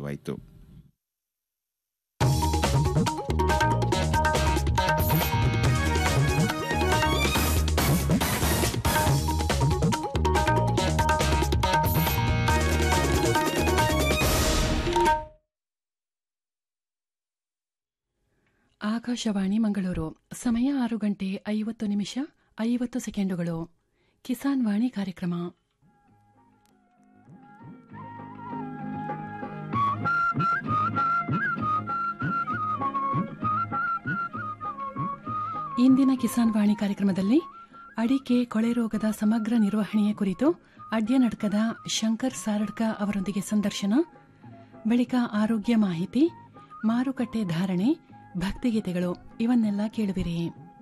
ಪ್ರಸಾರವಾಯಿತು ಆಕಾಶವಾಣಿ ಮಂಗಳೂರು ಸಮಯ ಆರು ಗಂಟೆ ಐವತ್ತು ನಿಮಿಷ ಐವತ್ತು ಸೆಕೆಂಡುಗಳು ಕಿಸಾನ್ ವಾಣಿ ಕಾರ್ಯಕ್ರಮ ಇಂದಿನ ಕಿಸಾನ್ ವಾಣಿ ಕಾರ್ಯಕ್ರಮದಲ್ಲಿ ಅಡಿಕೆ ಕೊಳೆ ರೋಗದ ಸಮಗ್ರ ನಿರ್ವಹಣೆಯ ಕುರಿತು ಅಡ್ಯನಡ್ಕದ ಶಂಕರ್ ಸಾರಡ್ಕ ಅವರೊಂದಿಗೆ ಸಂದರ್ಶನ ಬಳಿಕ ಆರೋಗ್ಯ ಮಾಹಿತಿ ಮಾರುಕಟ್ಟೆ ಧಾರಣೆ ಭಕ್ತಿಗೀತೆಗಳು ಇವನ್ನೆಲ್ಲ ಕೇಳುವಿರಿ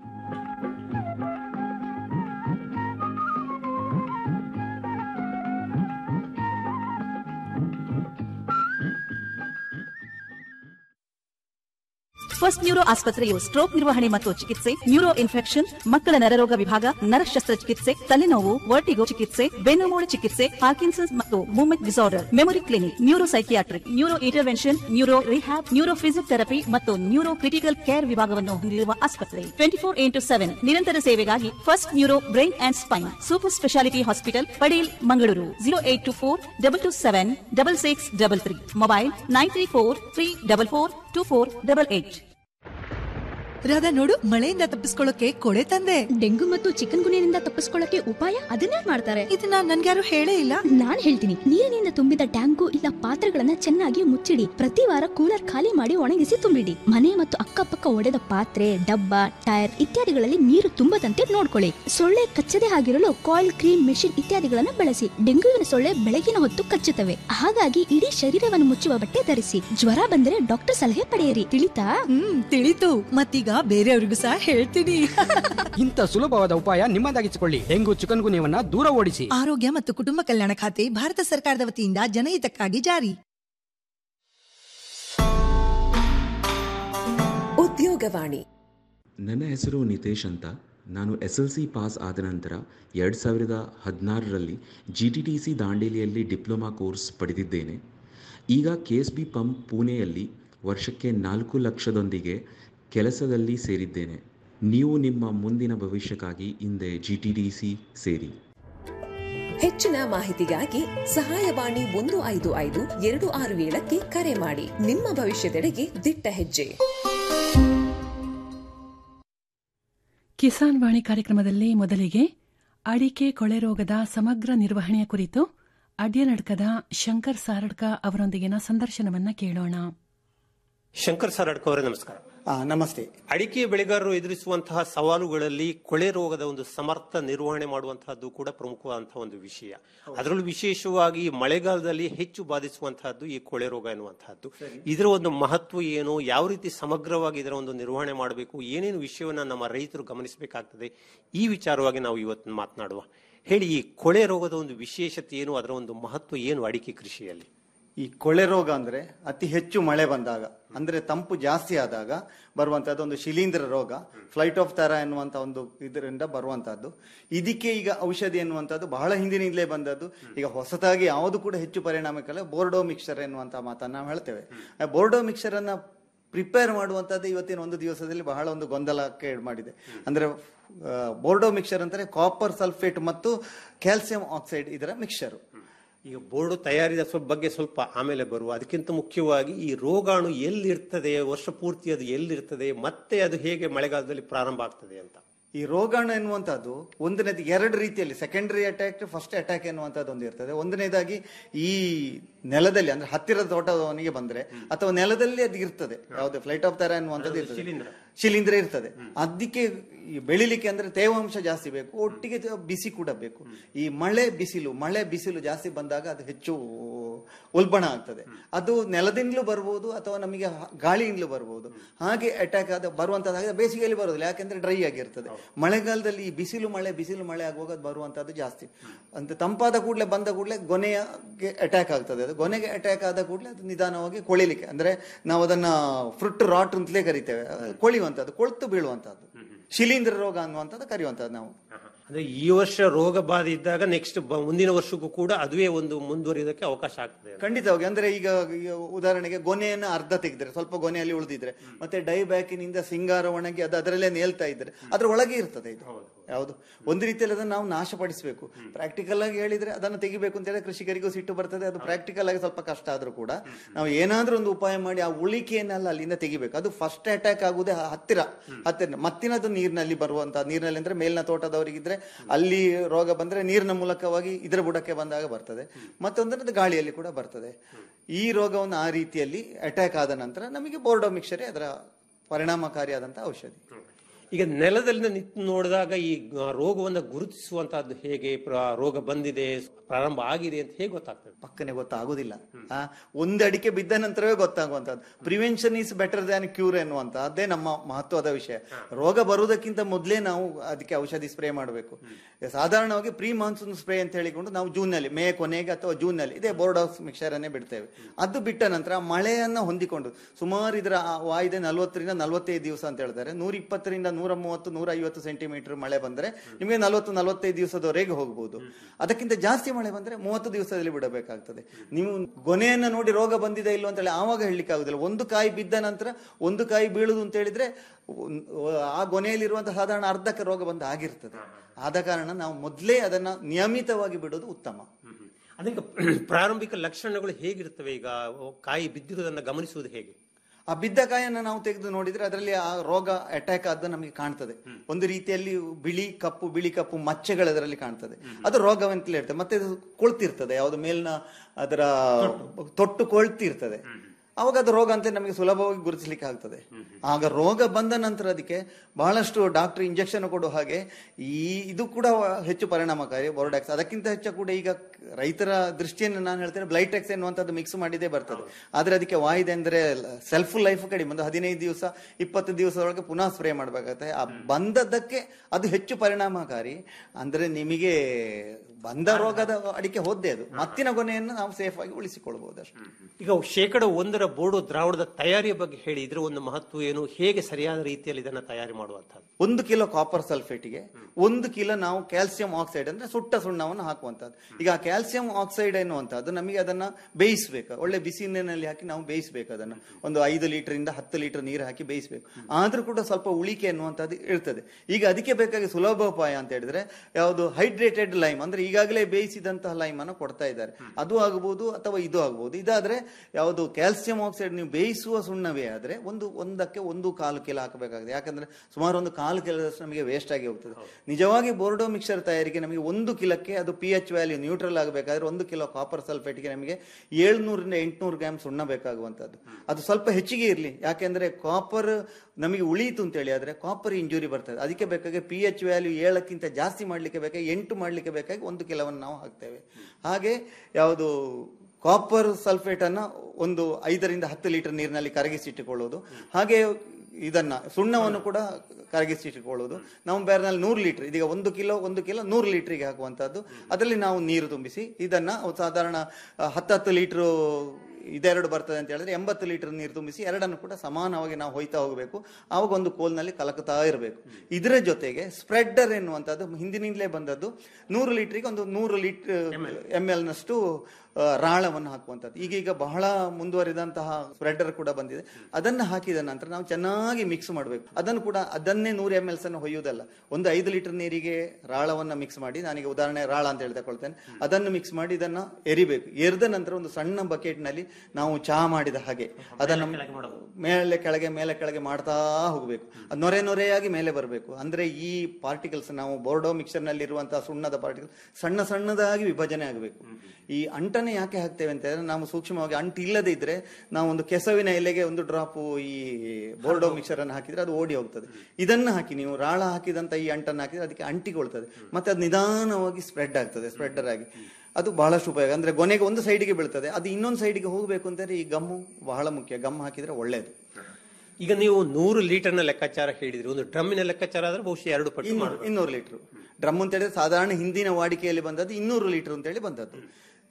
ಫಸ್ಟ್ ನ್ಯೂರೋ ಆಸ್ಪತ್ರೆಯು ಸ್ಟ್ರೋಕ್ ನಿರ್ವಹಣೆ ಮತ್ತು ಚಿಕಿತ್ಸೆ ನ್ಯೂರೋ ಇನ್ಫೆಕ್ಷನ್ ಮಕ್ಕಳ ನರರೋಗ ವಿಭಾಗ ನರ ಶಸ್ತ್ರಚಿಕಿತ್ಸೆ ತಲೆನೋವು ವರ್ಟಿಗೋ ಚಿಕಿತ್ಸೆ ಬೆನ್ನುಮೂಳೆ ಚಿಕಿತ್ಸೆ ಪಾರ್ಕಿನ್ಸನ್ಸ್ ಮತ್ತು movement disorder memory clinic neuro psychiatric neuro intervention neuro rehab neuro physiotherapy ಮತ್ತು ನ್ಯೂರೋ ಕ್ರಿಟಿಕಲ್ ಕೇರ್ ವಿಭಾಗವನ್ನು ಹೊಂದಿರುವ ಆಸ್ಪತ್ರೆ ಟ್ವೆಂಟಿ ಫೋರ್ ಇಂಟು ಸೆವೆನ್ ನಿರಂತರ ಸೇವೆಗಾಗಿ first neuro brain and spine super speciality hospital Padil Mangaluru zero eight two four double two seven double six double three mobile nine three four three double four two four double eight Radha ನೋಡು ಮಳೆಯಿಂದ ತಪ್ಪಿಸ್ಕೊಳ್ಳೋಕೆ ಕೊಳೆ ತಂದೆ dengue ಮತ್ತು chicken ಗುನಿಯಿಂದ ತಪ್ಪಿಸ್ಕೊಳ್ಳಕ್ಕೆ ಉಪಾಯ ಅದನ್ನೇ ಮಾಡ್ತಾರೆ ಇದನ್ನ ನನ್ಗ್ಯಾರು ಹೇಳೇ ಇಲ್ಲ ನಾನ್ ಹೇಳ್ತೀನಿ ನೀರಿನಿಂದ ತುಂಬಿದ ಟ್ಯಾಂಕು ಇಲ್ಲ ಪಾತ್ರೆಗಳನ್ನ ಚೆನ್ನಾಗಿ ಮುಚ್ಚಿಡಿ ಪ್ರತಿ ವಾರ ಕೂಲರ್ ಖಾಲಿ ಮಾಡಿ ಒಣಗಿಸಿ ತುಂಬಿಡಿ ಮನೆ ಮತ್ತು ಅಕ್ಕಪಕ್ಕ ಒಡೆದ ಪಾತ್ರೆ ಡಬ್ಬ ಟೈರ್ ಇತ್ಯಾದಿಗಳಲ್ಲಿ ನೀರು ತುಂಬದಂತೆ ನೋಡ್ಕೊಳ್ಳಿ ಸೊಳ್ಳೆ ಕಚ್ಚದೆ ಆಗಿರಲು ಕಾಯಿಲ್ ಕ್ರೀಮ್ ಮೆಷಿನ್ ಇತ್ಯಾದಿಗಳನ್ನ ಬಳಸಿ ಡೆಂಗುವಿನ ಸೊಳ್ಳೆ ಬೆಳಗಿನ ಹೊತ್ತು ಕಚ್ಚುತ್ತವೆ ಹಾಗಾಗಿ ಇಡೀ ಶರೀರವನ್ನು ಮುಚ್ಚುವ ಬಟ್ಟೆ ಧರಿಸಿ ಜ್ವರ ಬಂದರೆ ಡಾಕ್ಟರ್ ಸಲಹೆ ಪಡೆಯಿರಿ ತಿಳಿತಾ ಹ್ಮ್ ತಿಳಿತು ಮತ್ತೀಗ ಬೇರೆಯವ್ರಿಗೂ ಸಹ ಹೇಳ್ತೀನಿ ಇಂಥ ಸುಲಭವಾದ ಉಪಾಯ ನಿಮ್ಮದಾಗಿಸಿಕೊಳ್ಳಿ ಡೆಂಗು ಚಿಕನ್ ಗುನಿಯವನ್ನ ದೂರ ಓಡಿಸಿ ಆರೋಗ್ಯ ಮತ್ತು ಕುಟುಂಬ ಕಲ್ಯಾಣ ಖಾತೆ ಭಾರತ ಸರ್ಕಾರದ ವತಿಯಿಂದ ಜನಹಿತಕ್ಕಾಗಿ ಜಾರಿ ಉದ್ಯೋಗವಾಣಿ ನನ್ನ ಹೆಸರು ನಿತೇಶ್ ಅಂತ ನಾನು ಎಸ್ ಎಲ್ ಸಿ ಪಾಸ್ ಆದ ನಂತರ ಎರಡು ಸಾವಿರದ ಹದಿನಾರರಲ್ಲಿ ಜಿ ಟಿ ಟಿ ಸಿ ದಾಂಡೇಲಿಯಲ್ಲಿ ಡಿಪ್ಲೊಮಾ ಕೋರ್ಸ್ ಪಡೆದಿದ್ದೇನೆ ಈಗ ಕೆ ಎಸ್ ಬಿ ಪಂಪ್ ಪುಣೆಯಲ್ಲಿ ವರ್ಷಕ್ಕೆ ನಾಲ್ಕು ಲಕ್ಷದೊಂದಿಗೆ ಕೆಲಸದಲ್ಲಿ ಸೇರಿದ್ದೇನೆ ನೀವು ನಿಮ್ಮ ಮುಂದಿನ ಭವಿಷ್ಯಕ್ಕಾಗಿ ಹಿಂದೆ ಜಿ ಟಿ ಟಿ ಸಿ ಸೇರಿ ಹೆಚ್ಚಿನ ಮಾಹಿತಿಗಾಗಿ ಸಹಾಯವಾಣಿ ಒಂದು ಐದು ಐದು ಎರಡು ಆರು ಏಳಕ್ಕೆ ಕರೆ ಮಾಡಿ ನಿಮ್ಮ ಭವಿಷ್ಯದೆಡೆಗೆ ದಿಟ್ಟ ಹೆಜ್ಜೆ ಕಿಸಾನ್ ವಾಣಿ ಕಾರ್ಯಕ್ರಮದಲ್ಲಿ ಮೊದಲಿಗೆ ಅಡಿಕೆ ಕೊಳೆ ರೋಗದ ಸಮಗ್ರ ನಿರ್ವಹಣೆಯ ಕುರಿತು ಅಡ್ಯನಡ್ಕದ ಶಂಕರ್ ಸಾರಡ್ಕ ಅವರೊಂದಿಗಿನ ಸಂದರ್ಶನವನ್ನ ಕೇಳೋಣ ಶಂಕರ್ ಸಾರಡ್ಕ ಅವರೇ ನಮಸ್ಕಾರ ಆ, ನಮಸ್ತೆ ಅಡಿಕೆ ಬೆಳೆಗಾರರು ಎದುರಿಸುವಂತಹ ಸವಾಲುಗಳಲ್ಲಿ ಕೊಳೆ ರೋಗದ ಒಂದು ಸಮರ್ಥ ನಿರ್ವಹಣೆ ಮಾಡುವಂತಹದ್ದು ಕೂಡ ಪ್ರಮುಖವಾದಂತಹ ಒಂದು ವಿಷಯ ಅದರಲ್ಲೂ ವಿಶೇಷವಾಗಿ ಮಳೆಗಾಲದಲ್ಲಿ ಹೆಚ್ಚು ಬಾಧಿಸುವಂತಹದ್ದು ಈ ಕೊಳೆ ರೋಗ ಎನ್ನುವಂತಹದ್ದು ಇದರ ಒಂದು ಮಹತ್ವ ಏನು ಯಾವ ರೀತಿ ಸಮಗ್ರವಾಗಿ ಇದರ ಒಂದು ನಿರ್ವಹಣೆ ಮಾಡಬೇಕು ಏನೇನು ವಿಷಯವನ್ನ ನಮ್ಮ ರೈತರು ಗಮನಿಸಬೇಕಾಗ್ತದೆ ಈ ವಿಚಾರವಾಗಿ ನಾವು ಇವತ್ತು ಮಾತನಾಡುವ ಹೇಳಿ ಈ ಕೊಳೆ ರೋಗದ ಒಂದು ವಿಶೇಷತೆ ಏನು ಅದರ ಒಂದು ಮಹತ್ವ ಏನು ಅಡಿಕೆ ಕೃಷಿಯಲ್ಲಿ ಈ ಕೊಳೆ ರೋಗ ಅಂದ್ರೆ ಅತಿ ಹೆಚ್ಚು ಮಳೆ ಬಂದಾಗ ಅಂದ್ರೆ ತಂಪು ಜಾಸ್ತಿ ಆದಾಗ ಬರುವಂತಹದ್ದು ಒಂದು ಶಿಲೀಂಧ್ರ ರೋಗ ಫ್ಲೈಟ್ ಆಫ್ ತರ ಎನ್ನುವಂತ ಒಂದು ಇದರಿಂದ ಬರುವಂತಹದ್ದು ಇದಕ್ಕೆ ಈಗ ಔಷಧಿ ಎನ್ನುವಂಥದ್ದು ಬಹಳ ಹಿಂದಿನಿಂದಲೇ ಬಂದದ್ದು ಈಗ ಹೊಸತಾಗಿ ಯಾವುದು ಕೂಡ ಹೆಚ್ಚು ಪರಿಣಾಮಕಾರಿ ಬೋರ್ಡೋ ಮಿಕ್ಸರ್ ಎನ್ನುವಂತ ಮಾತನ್ನ ನಾವು ಹೇಳ್ತೇವೆ ಆ ಬೋರ್ಡೋ ಮಿಕ್ಸರ್ ಅನ್ನ ಪ್ರಿಪೇರ್ ಮಾಡುವಂತದ್ದು ಇವತ್ತಿನ ಒಂದು ದಿವಸದಲ್ಲಿ ಬಹಳ ಒಂದು ಗೊಂದಲಕ್ಕೆ ಈಡು ಮಾಡಿದೆ ಅಂದ್ರೆ ಆ, ಬೋರ್ಡೋ ಮಿಕ್ಸರ್ ಅಂತಾರೆ ಕಾಪರ್ ಸಲ್ಫೇಟ್ ಮತ್ತು ಕ್ಯಾಲ್ಸಿಯಂ ಆಕ್ಸೈಡ್ ಇದರ ಮಿಕ್ಸರ್ ಈಗ ಬೋರ್ಡು ತಯಾರಿದ ಸ್ವಲ್ಪ ಬಗ್ಗೆ ಸ್ವಲ್ಪ ಆಮೇಲೆ ಬರುವ ಅದಕ್ಕಿಂತ ಮುಖ್ಯವಾಗಿ ಈ ರೋಗಾಣು ಎಲ್ಲಿರ್ತದೆ ವರ್ಷ ಪೂರ್ತಿ ಅದು ಎಲ್ಲಿರ್ತದೆ ಮತ್ತೆ ಅದು ಹೇಗೆ ಮಳೆಗಾಲದಲ್ಲಿ ಪ್ರಾರಂಭ ಆಗ್ತದೆ ಅಂತ ಈ ರೋಗಾಣು ಎನ್ನುವಂಥದ್ದು ಒಂದನೇದು ಎರಡು ರೀತಿಯಲ್ಲಿ ಸೆಕೆಂಡರಿ ಅಟ್ಯಾಕ್ ಫಸ್ಟ್ ಅಟ್ಯಾಕ್ ಎನ್ನುವಂಥದ್ದು ಒಂದು ಇರ್ತದೆ ಒಂದನೇದಾಗಿ ಈ ನೆಲದಲ್ಲಿ ಅಂದ್ರೆ ಹತ್ತಿರದ ತೋಟದವನಿಗೆ ಬಂದ್ರೆ ಅಥವಾ ನೆಲದಲ್ಲಿ ಅದು ಇರ್ತದೆ ಯಾವುದೇ ಫ್ಲೈಟ್ ಆಫ್ ತರ ಎನ್ನುವಂಥದ್ದು ಇರ್ತದೆ ಶಿಲೀಂಧ್ರ ಇರ್ತದೆ ಅದಕ್ಕೆ ಈ ಬೆಳಿಲಿಕ್ಕೆ ಅಂದ್ರೆ ತೇವಾಂಶ ಜಾಸ್ತಿ ಬೇಕು ಒಟ್ಟಿಗೆ ತ- ಬಿಸಿ ಕೂಡ ಬೇಕು ಈ ಮಳೆ ಬಿಸಿಲು ಮಳೆ ಬಿಸಿಲು ಜಾಸ್ತಿ ಬಂದಾಗ ಅದು ಹೆಚ್ಚು ಉಲ್ಬಣ ಆಗ್ತದೆ ಅದು ನೆಲದಿಂದಲೂ ಬರ್ಬೋದು ಅಥವಾ ನಮಗೆ ಹ- ಗಾಳಿಯಿಂದಲೂ ಬರ್ಬೋದು ಹಾಗೆ ಅಟ್ಯಾಕ್ ಆದ ಬರುವಂತದ್ದು ಬೇಸಿಗೆಯಲ್ಲಿ ಬರೋದಿಲ್ಲ ಯಾಕೆಂದ್ರೆ ಡ್ರೈ ಆಗಿರ್ತದೆ ಮಳೆಗಾಲದಲ್ಲಿ ಈ ಬಿಸಿಲು ಮಳೆ ಬಿಸಿಲು ಮಳೆ ಆಗುವಾಗ ಅದು ಬರುವಂತದ್ದು ಜಾಸ್ತಿ ಅಂತ ತಂಪಾದ ಕೂಡಲೇ ಬಂದ ಕೂಡಲೇ ಗೊನೆಗೆ ಅಟ್ಯಾಕ್ ಆಗ್ತದೆ ಅದು ಗೊನೆಗೆ ಅಟ್ಯಾಕ್ ಆದ ಕೂಡಲೇ ಅದು ನಿಧಾನವಾಗಿ ಕೊಳಿಲಿಕ್ಕೆ ಅಂದ್ರೆ ನಾವು ಅದನ್ನ ಫ್ರುಟ್ ರಾಟ್ ಅಂತಲೇ ಕರಿತೇವೆ ಅದು ಕೊಳಿಯುವಂತದ್ದು ಕೊಳ್ತು ಬೀಳುವಂತದ್ದು ಶಿಲೀಂಧ್ರ ರೋಗ ಅನ್ನುವಂಥದ್ದು ಕರೆಯುವಂತದ್ದು ನಾವು ಅಂದ್ರೆ ಈ ವರ್ಷ ರೋಗ ಬಾಧೆ ಇದ್ದಾಗ ನೆಕ್ಸ್ಟ್ ಮುಂದಿನ ವರ್ಷಕ್ಕೂ ಕೂಡ ಅದುವೇ ಒಂದು ಮುಂದುವರಿಯೋದಕ್ಕೆ ಅವಕಾಶ ಆಗ್ತದೆ ಖಂಡಿತವಾಗಿ ಅಂದ್ರೆ ಈಗ ಈಗ ಉದಾಹರಣೆಗೆ ಗೊನೆಯನ್ನು ಅರ್ಧ ತೆಗೆದ್ರೆ ಸ್ವಲ್ಪ ಗೊನೆಯಲ್ಲಿ ಉಳಿದಿದ್ರೆ ಮತ್ತೆ ಡೈ ಬ್ಯಾಕಿನಿಂದ ಸಿಂಗಾರ ಒಣಗಿ ಅದು ಅದರಲ್ಲೇ ನೇಲ್ತಾ ಇದ್ರೆ ಅದ್ರ ಒಳಗೆ ಇರ್ತದೆ ಇದು ಯಾವುದು ಒಂದು ರೀತಿಯಲ್ಲಿ ಅದನ್ನು ನಾವು ನಾಶಪಡಿಸಬೇಕು ಪ್ರಾಕ್ಟಿಕಲ್ ಆಗಿ ಹೇಳಿದ್ರೆ ಅದನ್ನು ತೆಗಿಬೇಕು ಅಂತ ಹೇಳಿದ್ರೆ ಕೃಷಿಕರಿಗೂ ಸಿಟ್ಟು ಬರ್ತದೆ ಅದು ಪ್ರಾಕ್ಟಿಕಲ್ ಆಗಿ ಸ್ವಲ್ಪ ಕಷ್ಟ ಆದ್ರೂ ಕೂಡ ನಾವು ಏನಾದ್ರೂ ಒಂದು ಉಪಾಯ ಮಾಡಿ ಆ ಉಳಿಕೆಯನ್ನೆಲ್ಲ ಅಲ್ಲಿಂದ ತೆಗಿಬೇಕು ಅದು ಫಸ್ಟ್ ಅಟ್ಯಾಕ್ ಆಗುದೇ ಹತ್ತಿರ ಹತ್ತಿರ ಮತ್ತಿನದು ನೀರಿನಲ್ಲಿ ಬರುವಂತ ನೀರಿನಲ್ಲಿ ಅಂದ್ರೆ ಮೇಲಿನ ತೋಟದವರಿಗಿದ್ರೆ ಅಲ್ಲಿ ರೋಗ ಬಂದ್ರೆ ನೀರಿನ ಮೂಲಕವಾಗಿ ಇದರ ಬುಡಕ್ಕೆ ಬಂದಾಗ ಬರ್ತದೆ ಮತ್ತೊಂದರದ್ದು ಗಾಳಿಯಲ್ಲಿ ಕೂಡ ಬರ್ತದೆ ಈ ರೋಗವನ್ನು ಆ ರೀತಿಯಲ್ಲಿ ಅಟ್ಯಾಕ್ ಆದ ನಂತರ ನಮಗೆ ಬೋರ್ಡೋ ಮಿಕ್ಸರೇ ಅದರ ಪರಿಣಾಮಕಾರಿಯಾದಂಥ ಔಷಧಿ ಈಗ ನೆಲದಲ್ಲಿ ನಿಂತು ನೋಡಿದಾಗ ಈ ಗ- ರೋಗವನ್ನ ಗುರುತಿಸುವಂತಹದ್ದು ಹೇಗೆ ಪ್ರ- ರೋಗ ಬಂದಿದೆ ಪ್ರಾರಂಭ ಆಗಿದೆ ಅಂತ ಹೇಗೆ ಗೊತ್ತಾಗ್ತದೆ ಪಕ್ಕನೆ ಗೊತ್ತಾಗುದಿಲ್ಲ ಆ, ಒಂದು ಅಡಿಕೆ ಬಿದ್ದ ನಂತರವೇ ಗೊತ್ತಾಗುವಂತದ್ದು prevention is better than cure ಎನ್ನುವಂತ ಅದೇ ನಮ್ಮ ಮಹತ್ವದ ವಿಷಯ ರೋಗ ಬರುವುದಕ್ಕಿಂತ ಮೊದಲೇ ನಾವು ಅದಕ್ಕೆ ಔಷಧಿ ಸ್ಪ್ರೇ ಮಾಡಬೇಕು ಸಾಧಾರಣವಾಗಿ ಪ್ರೀ ಮಾನ್ಸೂನ್ ಸ್ಪ್ರೇ ಅಂತ ಹೇಳಿಕೊಂಡು ನಾವು ಜೂನ್ ನಲ್ಲಿ ಮೇ ಕೊನೆಗೆ ಅಥವಾ ಜೂನ್ ನಲ್ಲಿ ಇದೇ ಬೋರ್ಡ್ ಆಫ್ ಮಿಕ್ಸರ್ ಅನ್ನೇ ಬಿಡ್ತೇವೆ ಅದು ಬಿಟ್ಟ ನಂತರ ಮಳೆಯನ್ನ ಹೊಂದಿಕೊಂಡು ಸುಮಾರು ಇದರ ಆ ವಾಯ್ದೆ ನಲವತ್ತರಿಂದ ನಲವತ್ತೈದು ದಿವಸ ಅಂತ ಹೇಳ್ತಾರೆ ನೂರ ಇಪ್ಪತ್ತರಿಂದ ನೂರ ಮೂವತ್ತು ನೂರ ಐವತ್ತು ಸೆಂಟಿಮೀಟರ್ ಮಳೆ ಬಂದ್ರೆ ನಿಮಗೆ ನಲವತ್ತು ನಲವತ್ತೈದು ದಿವಸದವರೆಗೆ ಹೋಗಬಹುದು ಅದಕ್ಕಿಂತ ಜಾಸ್ತಿ ಮಳೆ ಬಂದ್ರೆ ಮೂವತ್ತು ದಿವಸದಲ್ಲಿ ಬಿಡಬೇಕಾಗ್ತದೆ ನೀವು ಗೊನೆಯನ್ನ ನೋಡಿ ರೋಗ ಬಂದಿದೆ ಇಲ್ಲೋ ಅಂತ ಹೇಳಿ ಆವಾಗ ಹೇಳಲಿಕ್ಕೆ ಆಗುದಿಲ್ಲ ಒಂದು ಕಾಯಿ ಬಿದ್ದ ನಂತರ ಒಂದು ಕಾಯಿ ಬೀಳುದು ಅಂತ ಹೇಳಿದ್ರೆ ಒಂದ್- ಆ ಗೊನೆಯಲ್ಲಿರುವಂತಹ ಸಾಧಾರಣ ಅರ್ಧಕ್ಕೆ ರೋಗ ಬಂದ ಆಗಿರ್ತದೆ ಆದ ಕಾರಣ ನಾವು ಮೊದಲೇ ಅದನ್ನ ನಿಯಮಿತವಾಗಿ ಬಿಡೋದು ಉತ್ತಮ ಅದಕ್ಕೆ ಪ್ರಾರಂಭಿಕ ಲಕ್ಷಣಗಳು ಹೇಗಿರ್ತವೆ ಈಗ ಕಾಯಿ ಬಿದ್ದಿರುವುದನ್ನ ಗಮನಿಸುವುದು ಹೇಗೆ ಆ ಬಿದ್ದ ಕಾಯನ್ನು ನಾವು ತೆಗೆದು ನೋಡಿದ್ರೆ ಅದರಲ್ಲಿ ಆ ರೋಗ ಅಟ್ಯಾಕ್ ಆದ ನಮಗೆ ಕಾಣ್ತದೆ ಒಂದು ರೀತಿಯಲ್ಲಿ ಬಿಳಿ ಕಪ್ಪು ಬಿಳಿ ಕಪ್ಪು ಮಚ್ಚೆಗಳು ಅದರಲ್ಲಿ ಕಾಣ್ತದೆ ಅದು ರೋಗವಂತಲೇ ಇರ್ತದೆ ಮತ್ತೆ ಅದು ಕೊಳ್ತಿರ್ತದೆ ಯಾವುದು ಮೇಲಿನ ಅದರ ತೊಟ್ಟು ಕೊಳ್ತಿರ್ತದೆ ಅವಾಗ ಅದು ರೋಗ ಅಂತ ನಮಗೆ ಸುಲಭವಾಗಿ ಗುರುತಿಸಲಿಕ್ಕೆ ಆಗ್ತದೆ ಆಗ ರೋಗ ಬಂದ ನಂತರ ಅದಕ್ಕೆ ಬಹಳಷ್ಟು ಡಾಕ್ಟರ್ ಇಂಜೆಕ್ಷನ್ ಕೊಡುವ ಹಾಗೆ ಈ ಇದು ಕೂಡ ಹೆಚ್ಚು ಪರಿಣಾಮಕಾರಿ ಬೋರ್ಡಾಕ್ಸ್ ಅದಕ್ಕಿಂತ ಹೆಚ್ಚು ಕೂಡ ಈಗ ರೈತರ ದೃಷ್ಟಿಯನ್ನು ನಾನು ಹೇಳ್ತೇನೆ ಬ್ಲೈಟೆಕ್ಸ್ ಎನ್ನುವಂಥದ್ದು ಮಿಕ್ಸ್ ಮಾಡಿದೇ ಬರ್ತದೆ ಆದ್ರೆ ಅದಕ್ಕೆ ವಾಯಿದೆ ಅಂದ್ರೆ ಸೆಲ್ಫ್ ಲೈಫ್ ಕಡಿಮೆ ಒಂದು ಹದಿನೈದು ದಿವಸ ಇಪ್ಪತ್ತು ದಿವಸದೊಳಗೆ ಪುನಃ ಸ್ಪ್ರೇ ಮಾಡಬೇಕಾಗತ್ತೆ ಆ ಬಂದದ್ದಕ್ಕೆ ಅದು ಹೆಚ್ಚು ಪರಿಣಾಮಕಾರಿ ಅಂದ್ರೆ ನಿಮಗೆ ಬಂದ ರೋಗದ ಅಡಿಕೆ ಹೋದ್ದೆ ಅದು ಮತ್ತಿನ ಕೊನೆಯನ್ನು ನಾವು ಸೇಫ್ ಆಗಿ ಉಳಿಸಿಕೊಳ್ಬಹುದು ಅಷ್ಟೇ ಈಗ ಶೇಕಡ ಒಂದರ ಬೋರ್ಡು ದ್ರಾವಣದ ತಯಾರಿಯ ಬಗ್ಗೆ ಹೇಳಿ ಇದ್ರ ಒಂದು ಮಹತ್ವ ಏನು ಹೇಗೆ ಸರಿಯಾದ ರೀತಿಯಲ್ಲಿ ಇದನ್ನ ತಯಾರಿ ಮಾಡುವಂತಹದ್ದು ಒಂದು ಕಿಲೋ ಕಾಪರ್ ಸಲ್ಫೇಟ್ಗೆ ಒಂದು ಕಿಲೋ ನಾವು ಕ್ಯಾಲ್ಸಿಯಂ ಆಕ್ಸೈಡ್ ಅಂದ್ರೆ ಸುಟ್ಟ ಸುಣ್ಣವನ್ನು ಹಾಕುವಂತದ್ದು ಈಗ ಆ ಕ್ಯಾಲ್ಸಿಯಂ ಆಕ್ಸೈಡ್ ಎನ್ನುವಂತದ್ದು ನಮಗೆ ಅದನ್ನ ಬೇಯಿಸಬೇಕು ಒಳ್ಳೆ ಬಿಸಿ ನೀರಿನಲ್ಲಿ ಹಾಕಿ ನಾವು ಬೇಯಿಸಬೇಕು ಅದನ್ನ ಒಂದು ಐದು ಲೀಟರ್ ಇಂದ ಹತ್ತು ಲೀಟರ್ ನೀರು ಹಾಕಿ ಬೇಯಿಸಬೇಕು ಆದ್ರೂ ಕೂಡ ಸ್ವಲ್ಪ ಉಳಿಕೆ ಎನ್ನುವಂತದ್ದು ಇರ್ತದೆ ಈಗ ಅದಕ್ಕೆ ಬೇಕಾಗಿ ಸುಲಭ ಉಪಾಯ ಅಂತ ಹೇಳಿದ್ರೆ ಯಾವುದು ಹೈಡ್ರೇಟೆಡ್ ಲೈಮ್ ಅಂದ್ರೆ ಈಗಾಗಲೇ ಬೇಯಿಸಿದಂತಹ ಲೈಮ್ ಅನ್ನು ಕೊಡ್ತಾ ಇದ್ದಾರೆ ಅದು ಆಗಬಹುದು ಅಥವಾ ಇದು ಆಗಬಹುದು ಇದಾದ್ರೆ ಯಾವುದು ಕ್ಯಾಲ್ಸಿಯಂ ಆಕ್ಸೈಡ್ ನೀವು ಬೇಯಿಸುವ ಸುಣ್ಣವೇ ಆದ್ರೆ ಒಂದು ಒಂದಕ್ಕೆ ಒಂದು ಕಾಲು ಕಿಲೋ ಹಾಕಬೇಕಾಗಿದೆ ಯಾಕಂದ್ರೆ ಸುಮಾರು ಒಂದು ಕಾಲು ಕಿಲೋದಷ್ಟು ನಮಗೆ ವೇಸ್ಟ್ ಆಗಿ ಹೋಗ್ತದೆ ನಿಜವಾಗಿ ಬೋರ್ಡೋ ಮಿಕ್ಸರ್ ತಯಾರಿಗೆ ನಮಗೆ ಒಂದು ಕಿಲೋಕ್ಕೆ ಅದು ಪಿ ಎಚ್ ವ್ಯಾಲ್ಯೂ ನ್ಯೂಟ್ರಲ್ ಆಗಬೇಕಾದ್ರೆ ಒಂದು ಕಿಲೋ ಕಾಪರ್ ಸಲ್ಫೇಟ್ಗೆ ನಮಗೆ ಏಳ್ನೂರಿಂದ ಎಂಟುನೂರು ಗ್ರಾಮ್ ಸುಣ್ಣ ಬೇಕಾಗುವಂತದ್ದು ಅದು ಸ್ವಲ್ಪ ಹೆಚ್ಚಿಗೆ ಇರಲಿ ಯಾಕೆಂದ್ರೆ ಕಾಪರ್ ನಮಗೆ ಉಳಿಯಿತು ಅಂತ ಹೇಳಿ ಆದ್ರೆ ಕಾಪರ್ ಇಂಜುರಿ ಬರ್ತದೆ ಅದಕ್ಕೆ ಬೇಕಾಗಿ ಪಿ ಎಚ್ ವ್ಯಾಲ್ಯೂ ಏಳಕ್ಕಿಂತ ಜಾಸ್ತಿ ಮಾಡ್ಲಿಕ್ಕೆ ಬೇಕಾಗಿ ಎಂಟು ಮಾಡ್ಲಿಕ್ಕೆ ಬೇಕಾಗಿ ಒಂದು ಕಿಲೋವನ್ನು ನಾವು ಹಾಕ್ತೇವೆ ಹಾಗೆ ಯಾವುದು ಕಾಪರ್ ಸಲ್ಫೇಟ್ ಅನ್ನ ಒಂದು ಐದರಿಂದ ಹತ್ತು ಲೀಟರ್ ನೀರಿನಲ್ಲಿ ಕರಗಿಸಿಟ್ಟುಕೊಳ್ಳುವುದು ಹಾಗೆ ಇದನ್ನ ಸುಣ್ಣವನ್ನು ಕೂಡ ಕರಗಿಸಿಟ್ಟುಕೊಳ್ಳುವುದು ನಾವು ಬೇರೆನಲ್ಲಿ ನೂರು ಲೀಟರ್ ಇದೀಗ ಒಂದು ಕಿಲೋ ಒಂದು ಕಿಲೋ ನೂರು ಲೀಟರ್ಗೆ ಹಾಕುವಂತದ್ದು ಅದರಲ್ಲಿ ನಾವು ನೀರು ತುಂಬಿಸಿ ಇದನ್ನ ಸಾಧಾರಣ ಆ, ಹತ್ತತ್ತು ಲೀಟರ್ ಇದೆರಡು ಬರ್ತದೆ ಅಂತ ಹೇಳಿದ್ರೆ ಎಂಬತ್ತು ಲೀಟರ್ ನೀರು ತುಂಬಿಸಿ ಎರಡನ್ನು ಕೂಡ ಸಮಾನವಾಗಿ ನಾವು ಹೊಯ್ತಾ ಹೋಗಬೇಕು ಆವಾಗ ಒಂದು ಕೋಲ್ನಲ್ಲಿ ಕಲಕುತ್ತಾ ಇರಬೇಕು ಇದರ ಜೊತೆಗೆ ಸ್ಪ್ರೆಡ್ಡರ್ ಎನ್ನುವಂಥದ್ದು ಹಿಂದಿನಿಂದಲೇ ಬಂದದ್ದು ನೂರು ಲೀಟರ್ಗೆ ಒಂದು ನೂರು ಲೀಟರ್ ಎಮ್ ಎಲ್ ನಷ್ಟು ಆ, ರಾಳವನ್ನು ಹಾಕುವಂಥದ್ದು ಈಗೀಗ ಬಹಳ ಮುಂದುವರಿದಂತಹ ಸ್ಪ್ರೆಡರ್ ಕೂಡ ಬಂದಿದೆ ಅದನ್ನು ಹಾಕಿದ ನಂತರ ನಾವು ಚೆನ್ನಾಗಿ ಮಿಕ್ಸ್ ಮಾಡಬೇಕು ಅದನ್ನು ಕೂಡ ಅದನ್ನೇ ನೂರು ಎಮ್ ಎಲ್ಸ್ ಅನ್ನು ಹೊಯ್ಯುವುದಲ್ಲ ಒಂದು ಐದು ಲೀಟರ್ ನೀರಿಗೆ ರಾಳವನ್ನ ಮಿಕ್ಸ್ ಮಾಡಿ ನಾನೀಗ ಉದಾಹರಣೆ ರಾಳ ಅಂತ ಹೇಳಿ ತಗೊಳ್ತೇನೆ ಅದನ್ನು ಮಿಕ್ಸ್ ಮಾಡಿ ಇದನ್ನ ಎರಿಬೇಕು ಎರಿದ ನಂತರ ಒಂದು ಸಣ್ಣ ಬಕೆಟ್ ನಲ್ಲಿ ನಾವು ಚಹಾ ಮಾಡಿದ ಹಾಗೆ ಅದನ್ನು ಮೇಲೆ ಕೆಳಗೆ ಮೇಲೆ ಕೆಳಗೆ ಮಾಡ್ತಾ ಹೋಗಬೇಕು ಅದು ನೊರೆ ನೊರೆಯಾಗಿ ಮೇಲೆ ಬರಬೇಕು ಅಂದ್ರೆ ಈ ಪಾರ್ಟಿಕಲ್ಸ್ ನಾವು ಬೋರ್ಡೋ ಮಿಕ್ಸರ್ ನಲ್ಲಿ ಇರುವಂತಹ ಸುಣ್ಣದ ಪಾರ್ಟಿಕಲ್ ಸಣ್ಣ ಸಣ್ಣದಾಗಿ ವಿಭಜನೆ ಆಗಬೇಕು ಈ ಅಂಟನೆ ಯಾಕೆ ಹಾಕ್ತೇವೆ ಅಂತ ಹೇಳಿದ್ರೆ ನಾವು ಸೂಕ್ಷ್ಮವಾಗಿ ಅಂಟು ಇಲ್ಲದೆ ಇದ್ರೆ ನಾವು ಒಂದು ಕೆಸವಿನ ಎಲೆಗೆ ಒಂದು ಡ್ರಾಪ್ ಈ ಬೋರ್ಡೋ ಮಿಕ್ಸರ್ ಅನ್ನು ಹಾಕಿದ್ರೆ ಅದು ಓಡಿ ಹೋಗ್ತದೆ ಇದನ್ನು ಹಾಕಿ ನೀವು ರಾಳ ಹಾಕಿದಂತ ಈ ಅಂಟನ್ನು ಹಾಕಿದ್ರೆ ಅದಕ್ಕೆ ಅಂಟಿಕೊಳ್ತದೆ ಮತ್ತೆ ಅದು ನಿಧಾನವಾಗಿ ಸ್ಪ್ರೆಡ್ ಆಗ್ತದೆ ಸ್ಪ್ರೆಡರ್ ಆಗಿ ಅದು ಬಹಳಷ್ಟು ಉಪಯೋಗ ಅಂದ್ರೆ ಕೊನೆಗೆ ಒಂದು ಸೈಡಿಗೆ ಬೀಳ್ತದೆ ಅದು ಇನ್ನೊಂದು ಸೈಡಿಗೆ ಹೋಗಬೇಕು ಅಂತಂದ್ರೆ ಈ ಗಮ್ಮು ಬಹಳ ಮುಖ್ಯ ಗಮ್ ಹಾಕಿದ್ರೆ ಒಳ್ಳೇದು ಈಗ ನೀವು ನೂರು ಲೀಟರ್ನ ಲೆಕ್ಕಾಚಾರ ಹೇಳಿದ್ರಿ ಒಂದು ಡ್ರಮ್ಮಿನ ಲೆಕ್ಕಾಚಾರ ಆದ್ರೆ ಬಹುಶಃ ಎರಡು ಪಟ್ಟು ಇನ್ನೂರು ಮಾಡಬೇಕು ಇನ್ನೂರು ಲೀಟರ್ ಡ್ರಮ್ ಅಂತ ಹೇಳಿದ್ರೆ ಸಾಧಾರಣ ಹಿಂದಿನ ವಾಡಿಕೆಯಲ್ಲಿ ಬಂದದ್ದು ಇನ್ನೂರು ಲೀಟರ್ ಅಂತ ಹೇಳಿ ಬಂದದ್ದು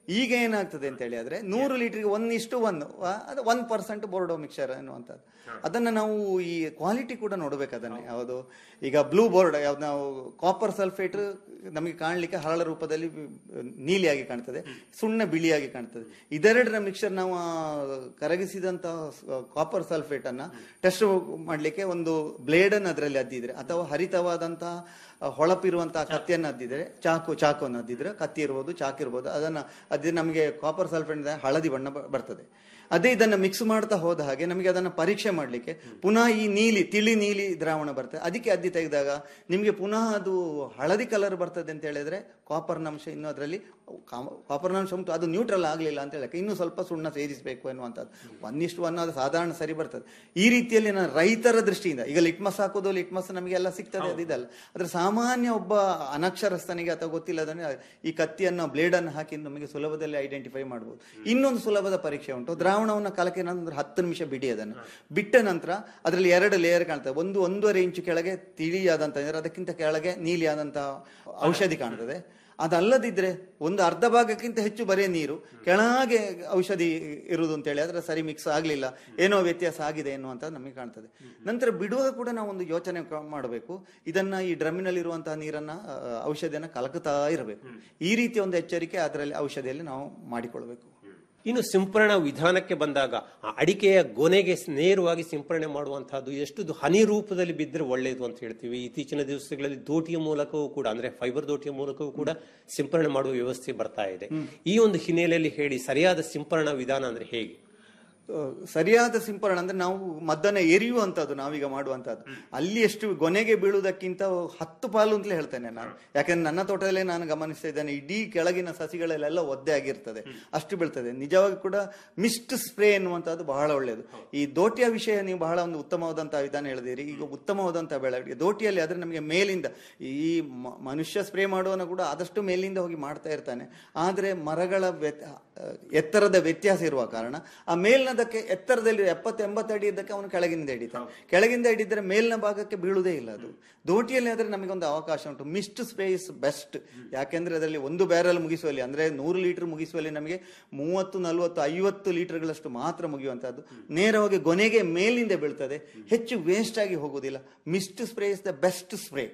ಈಗ ಏನಾಗ್ತದೆ ಅಂತ ಹೇಳಿ ಆದ್ರೆ ನೂರು ಲೀಟರ್ಗೆ ಒನ್ ಇಷ್ಟು ಒನ್ ಅದು ಒನ್ ಪರ್ಸೆಂಟ್ ಬೋರ್ಡೋ ಮಿಕ್ಸರ್ ಅನ್ನುವಂಥದ್ದು ಅದನ್ನ ನಾವು ಈ ಕ್ವಾಲಿಟಿ ಕೂಡ ನೋಡ್ಬೇಕು ಅದನ್ನ ಯಾವುದು ಈಗ ಬ್ಲೂ ಬೋರ್ಡ್ ಯಾವ್ದು ನಾವು ಕಾಪರ್ ಸಲ್ಫೇಟ್ ನಮಗೆ ಕಾಣಲಿಕ್ಕೆ ಹರಳ ರೂಪದಲ್ಲಿ ನೀಲಿಯಾಗಿ ಕಾಣ್ತದೆ ಸುಣ್ಣ ಬಿಳಿಯಾಗಿ ಕಾಣ್ತದೆ ಇದೆರಡರ ಮಿಕ್ಸರ್ ನಾವು ಆ ಕರಗಿಸಿದಂತ ಕಾಪರ್ ಸಲ್ಫೇಟ್ ಅನ್ನ ಟೆಸ್ಟ್ ಮಾಡ್ಲಿಕ್ಕೆ ಒಂದು ಬ್ಲೇಡ್ ಅನ್ನು ಅದರಲ್ಲಿ ಅದ್ದಿದ್ರೆ ಅಥವಾ ಹರಿತವಾದಂತಹ ಆ, ಹೊಳಪಿರುವಂತಹ ಕತ್ತಿಯನ್ನು ಅದ್ದಿದ್ರೆ ಚಾಕು ಚಾಕುವನ್ನು ಅದ್ದಿದ್ರೆ ಕತ್ತಿ ಇರ್ಬೋದು ಚಾಕು ಇರ್ಬೋದು ಅದನ್ನ ಅದ್ದಿದ್ರೆ ನಮಗೆ ಕಾಪರ್ ಸಲ್ಫೇಟ್ ಹಳದಿ ಬಣ್ಣ ಬ- ಬರ್ತದೆ ಅದೇ ಇದನ್ನ ಮಿಕ್ಸ್ ಮಾಡ್ತಾ ಹೋದ ಹಾಗೆ ನಮಗೆ ಅದನ್ನ ಪರೀಕ್ಷೆ ಮಾಡಲಿಕ್ಕೆ ಪುನಃ ಈ ನೀಲಿ ತಿಳಿ ನೀಲಿ ದ್ರಾವಣ ಬರ್ತದೆ ಅದಕ್ಕೆ ಅದ್ದಿ ತೆಗೆದಾಗ ನಿಮಗೆ ಪುನಃ ಅದು ಹಳದಿ ಕಲರ್ ಬರ್ತದೆ ಅಂತ ಹೇಳಿದ್ರೆ ಕಾಪರ್ನ ಅಂಶ ಇನ್ನು ಅದರಲ್ಲಿ ಕಾಪರ್ನ ಅಂಶ ಉಂಟು ಅದು ನ್ಯೂಟ್ರಲ್ ಆಗಲಿಲ್ಲ ಅಂತ ಹೇಳಕ್ಕೆ ಇನ್ನು ಸ್ವಲ್ಪ ಸುಣ್ಣ ಸೇರಿಸಬೇಕು ಎನ್ನುವಂಥದ್ದು ಒಂದಿಷ್ಟು ಒನ್ ಅದು ಸಾಧಾರಣ ಸರಿ ಬರ್ತದೆ ಈ ರೀತಿಯಲ್ಲಿ ನಾನು ರೈತರ ದೃಷ್ಟಿಯಿಂದ ಈಗ ಲಿಟ್ಮಸ್ ಹಾಕೋದು ಲಿಟ್ಮಸ್ ನಮಗೆಲ್ಲ ಸಿಗ್ತದೆ ಅದು ಇದಲ್ಲ ಆದ್ರೆ ಸಾಮಾನ್ಯ ಒಬ್ಬ ಅನಕ್ಷರಸ್ಥನಿಗೆ ಅಥವಾ ಗೊತ್ತಿಲ್ಲದನೆ ಈ ಕತ್ತಿಯನ್ನು ಬ್ಲೇಡ್ ಅನ್ನು ಹಾಕಿ ನಮಗೆ ಸುಲಭದಲ್ಲಿ ಐಡೆಂಟಿಫೈ ಮಾಡಬಹುದು ಇನ್ನೊಂದು ಸುಲಭದ ಪರೀಕ್ಷೆ ಉಂಟು ದ್ರಾವಣವನ್ನು ಕಲಕಿದ ನಂತರ ಹತ್ತು ನಿಮಿಷ ಬಿಡಿ ಅದನ್ನು ಬಿಟ್ಟ ನಂತರ ಅದರಲ್ಲಿ ಎರಡು ಲೇಯರ್ ಕಾಣ್ತದೆ ಒಂದು ಒಂದೂವರೆ ಇಂಚು ಕೆಳಗೆ ತಿಳಿಯಾದಂತ ಅಂದ್ರೆ ಅದಕ್ಕಿಂತ ಕೆಳಗೆ ನೀಲಿಯಾದಂತ ಔಷಧಿ ಕಾಣ್ತದೆ ಅದಲ್ಲದಿದ್ರೆ ಒಂದು ಅರ್ಧ ಭಾಗಕ್ಕಿಂತ ಹೆಚ್ಚು ಬರೀ ನೀರು ಕೆಳಗೆ ಔಷಧಿ ಇರುವುದು ಅಂತೇಳಿ ಅದರ ಸರಿ ಮಿಕ್ಸ್ ಆಗಲಿಲ್ಲ ಏನೋ ವ್ಯತ್ಯಾಸ ಆಗಿದೆ ಎನ್ನುವಂತ ನಮಗೆ ಕಾಣ್ತದೆ ನಂತರ ಬಿಡುವಾಗ ಕೂಡ ನಾವು ಒಂದು ಯೋಚನೆ ಕ- ಮಾಡಬೇಕು ಇದನ್ನ ಈ ಡ್ರಮ್ಮಿನಲ್ಲಿ ಇರುವಂತಹ ನೀರನ್ನ ಆ, ಔಷಧಿಯನ್ನ ಕಲಕುತ್ತಾ ಇರಬೇಕು ಈ ರೀತಿಯ ಒಂದು ಎಚ್ಚರಿಕೆ ಅದರಲ್ಲಿ ಔಷಧಿಯಲ್ಲಿ ನಾವು ಮಾಡಿಕೊಳ್ಬೇಕು ಇನ್ನು ಸಿಂಪರಣಾ ವಿಧಾನಕ್ಕೆ ಬಂದಾಗ ಆ ಅಡಿಕೆಯ ಗೊನೆಗೆ ನೇರವಾಗಿ ಸಿಂಪರಣೆ ಮಾಡುವಂತಹದ್ದು ಎಷ್ಟು ಹನಿ ರೂಪದಲ್ಲಿ ಬಿದ್ದರೆ ಒಳ್ಳೆಯದು ಅಂತ ಹೇಳ್ತೀವಿ ಇತ್ತೀಚಿನ ದಿವಸಗಳಲ್ಲಿ ದೋಟಿಯ ಮೂಲಕವೂ ಕೂಡ ಅಂದ್ರೆ ಫೈಬರ್ ದೋಟಿಯ ಮೂಲಕವೂ ಕೂಡ ಸಿಂಪರಣೆ ಮಾಡುವ ವ್ಯವಸ್ಥೆ ಬರ್ತಾ ಇದೆ ಈ ಒಂದು ಹಿನ್ನೆಲೆಯಲ್ಲಿ ಹೇಳಿ ಸರಿಯಾದ ಸಿಂಪರಣಾ ವಿಧಾನ ಅಂದ್ರೆ ಹೇಗೆ ಆ, ಸರಿಯಾದ ಸಿಂಪರಣೆ ಅಂದ್ರೆ ನಾವು ಮದ್ದನ್ನ ಎರಿಯುವಂತದ್ದು ನಾವೀಗ ಮಾಡುವಂತದ್ದು ಅಲ್ಲಿ ಎಷ್ಟು ಗೊನೆಗೆ ಬೀಳುವುದಕ್ಕಿಂತ ಹತ್ತು ಪಾಲು ಅಂತಲೇ ಹೇಳ್ತೇನೆ ನಾನು ಯಾಕಂದ್ರೆ ನನ್ನ ತೋಟದಲ್ಲೇ ನಾನು ಗಮನಿಸ್ತಾ ಇದ್ದೇನೆ ಇಡೀ ಕೆಳಗಿನ ಸಸಿಗಳಲ್ಲೆಲ್ಲ ಒದ್ದೆ ಆಗಿರ್ತದೆ ಅಷ್ಟು ಬೀಳ್ತದೆ ನಿಜವಾಗಿ ಕೂಡ ಮಿಸ್ಟ್ ಸ್ಪ್ರೇ ಎನ್ನುವಂತದ್ದು ಬಹಳ ಒಳ್ಳೆಯದು ಈ ದೋಟಿಯ ವಿಷಯ ನೀವು ಬಹಳ ಒಂದು ಉತ್ತಮವಾದಂತಹ ವಿಧಾನ ಹೇಳಿದಿರಿ ಈಗ ಉತ್ತಮವಾದಂತಹ ಬೆಳವಣಿಗೆ ದೋಟಿಯಲ್ಲಿ ಆದ್ರೆ ನಮಗೆ ಮೇಲಿಂದ ಈ ಮ- ಮನುಷ್ಯ ಸ್ಪ್ರೇ ಮಾಡುವನು ಕೂಡ ಆದಷ್ಟು ಮೇಲಿಂದ ಹೋಗಿ ಮಾಡ್ತಾ ಇರ್ತಾನೆ ಆದ್ರೆ ಮರಗಳ ವ್ಯತ್- ಆ, ಎತ್ತರದ ವ್ಯತ್ಯಾಸ ಇರುವ ಕಾರಣ ಆ ಮೇಲ್ನದಕ್ಕೆ ಎತ್ತರದಲ್ಲಿ ಎಪ್ಪತ್ತು ಎಂಬತ್ತು ಅಡಿ ಇದ್ದಕ್ಕೆ ಅವನು ಕೆಳಗಿನಿಂದ ಹಿಡಿತಾನೆ ಕೆಳಗಿಂದ ಹಿಡಿದ್ರೆ ಮೇಲಿನ ಭಾಗಕ್ಕೆ ಬೀಳುವುದೇ ಇಲ್ಲ ಅದು ದೋಟಿಯಲ್ಲಿ ಆದ್ರೆ ನಮಗೊಂದು ಅವಕಾಶ ಉಂಟು ಮಿಸ್ಟ್ ಸ್ಪ್ರೇ ಇಸ್ ಬೆಸ್ಟ್ ಯಾಕೆಂದ್ರೆ ಅದರಲ್ಲಿ ಒಂದು ಬ್ಯಾರಲ್ ಮುಗಿಸುವಲ್ಲಿ ಅಂದ್ರೆ ನೂರು ಲೀಟರ್ ಮುಗಿಸುವಲ್ಲಿ ನಮಗೆ ಮೂವತ್ತು ನಲವತ್ತು ಐವತ್ತು ಲೀಟರ್ಗಳಷ್ಟು ಮಾತ್ರ ಮುಗಿಯುವಂತಹದ್ದು ನೇರವಾಗಿ ಗೊನೆಗೆ ಮೇಲಿಂದ ಬೀಳ್ತದೆ ಹೆಚ್ಚು ವೇಸ್ಟ್ ಆಗಿ ಹೋಗುವುದಿಲ್ಲ mist spray is the best spray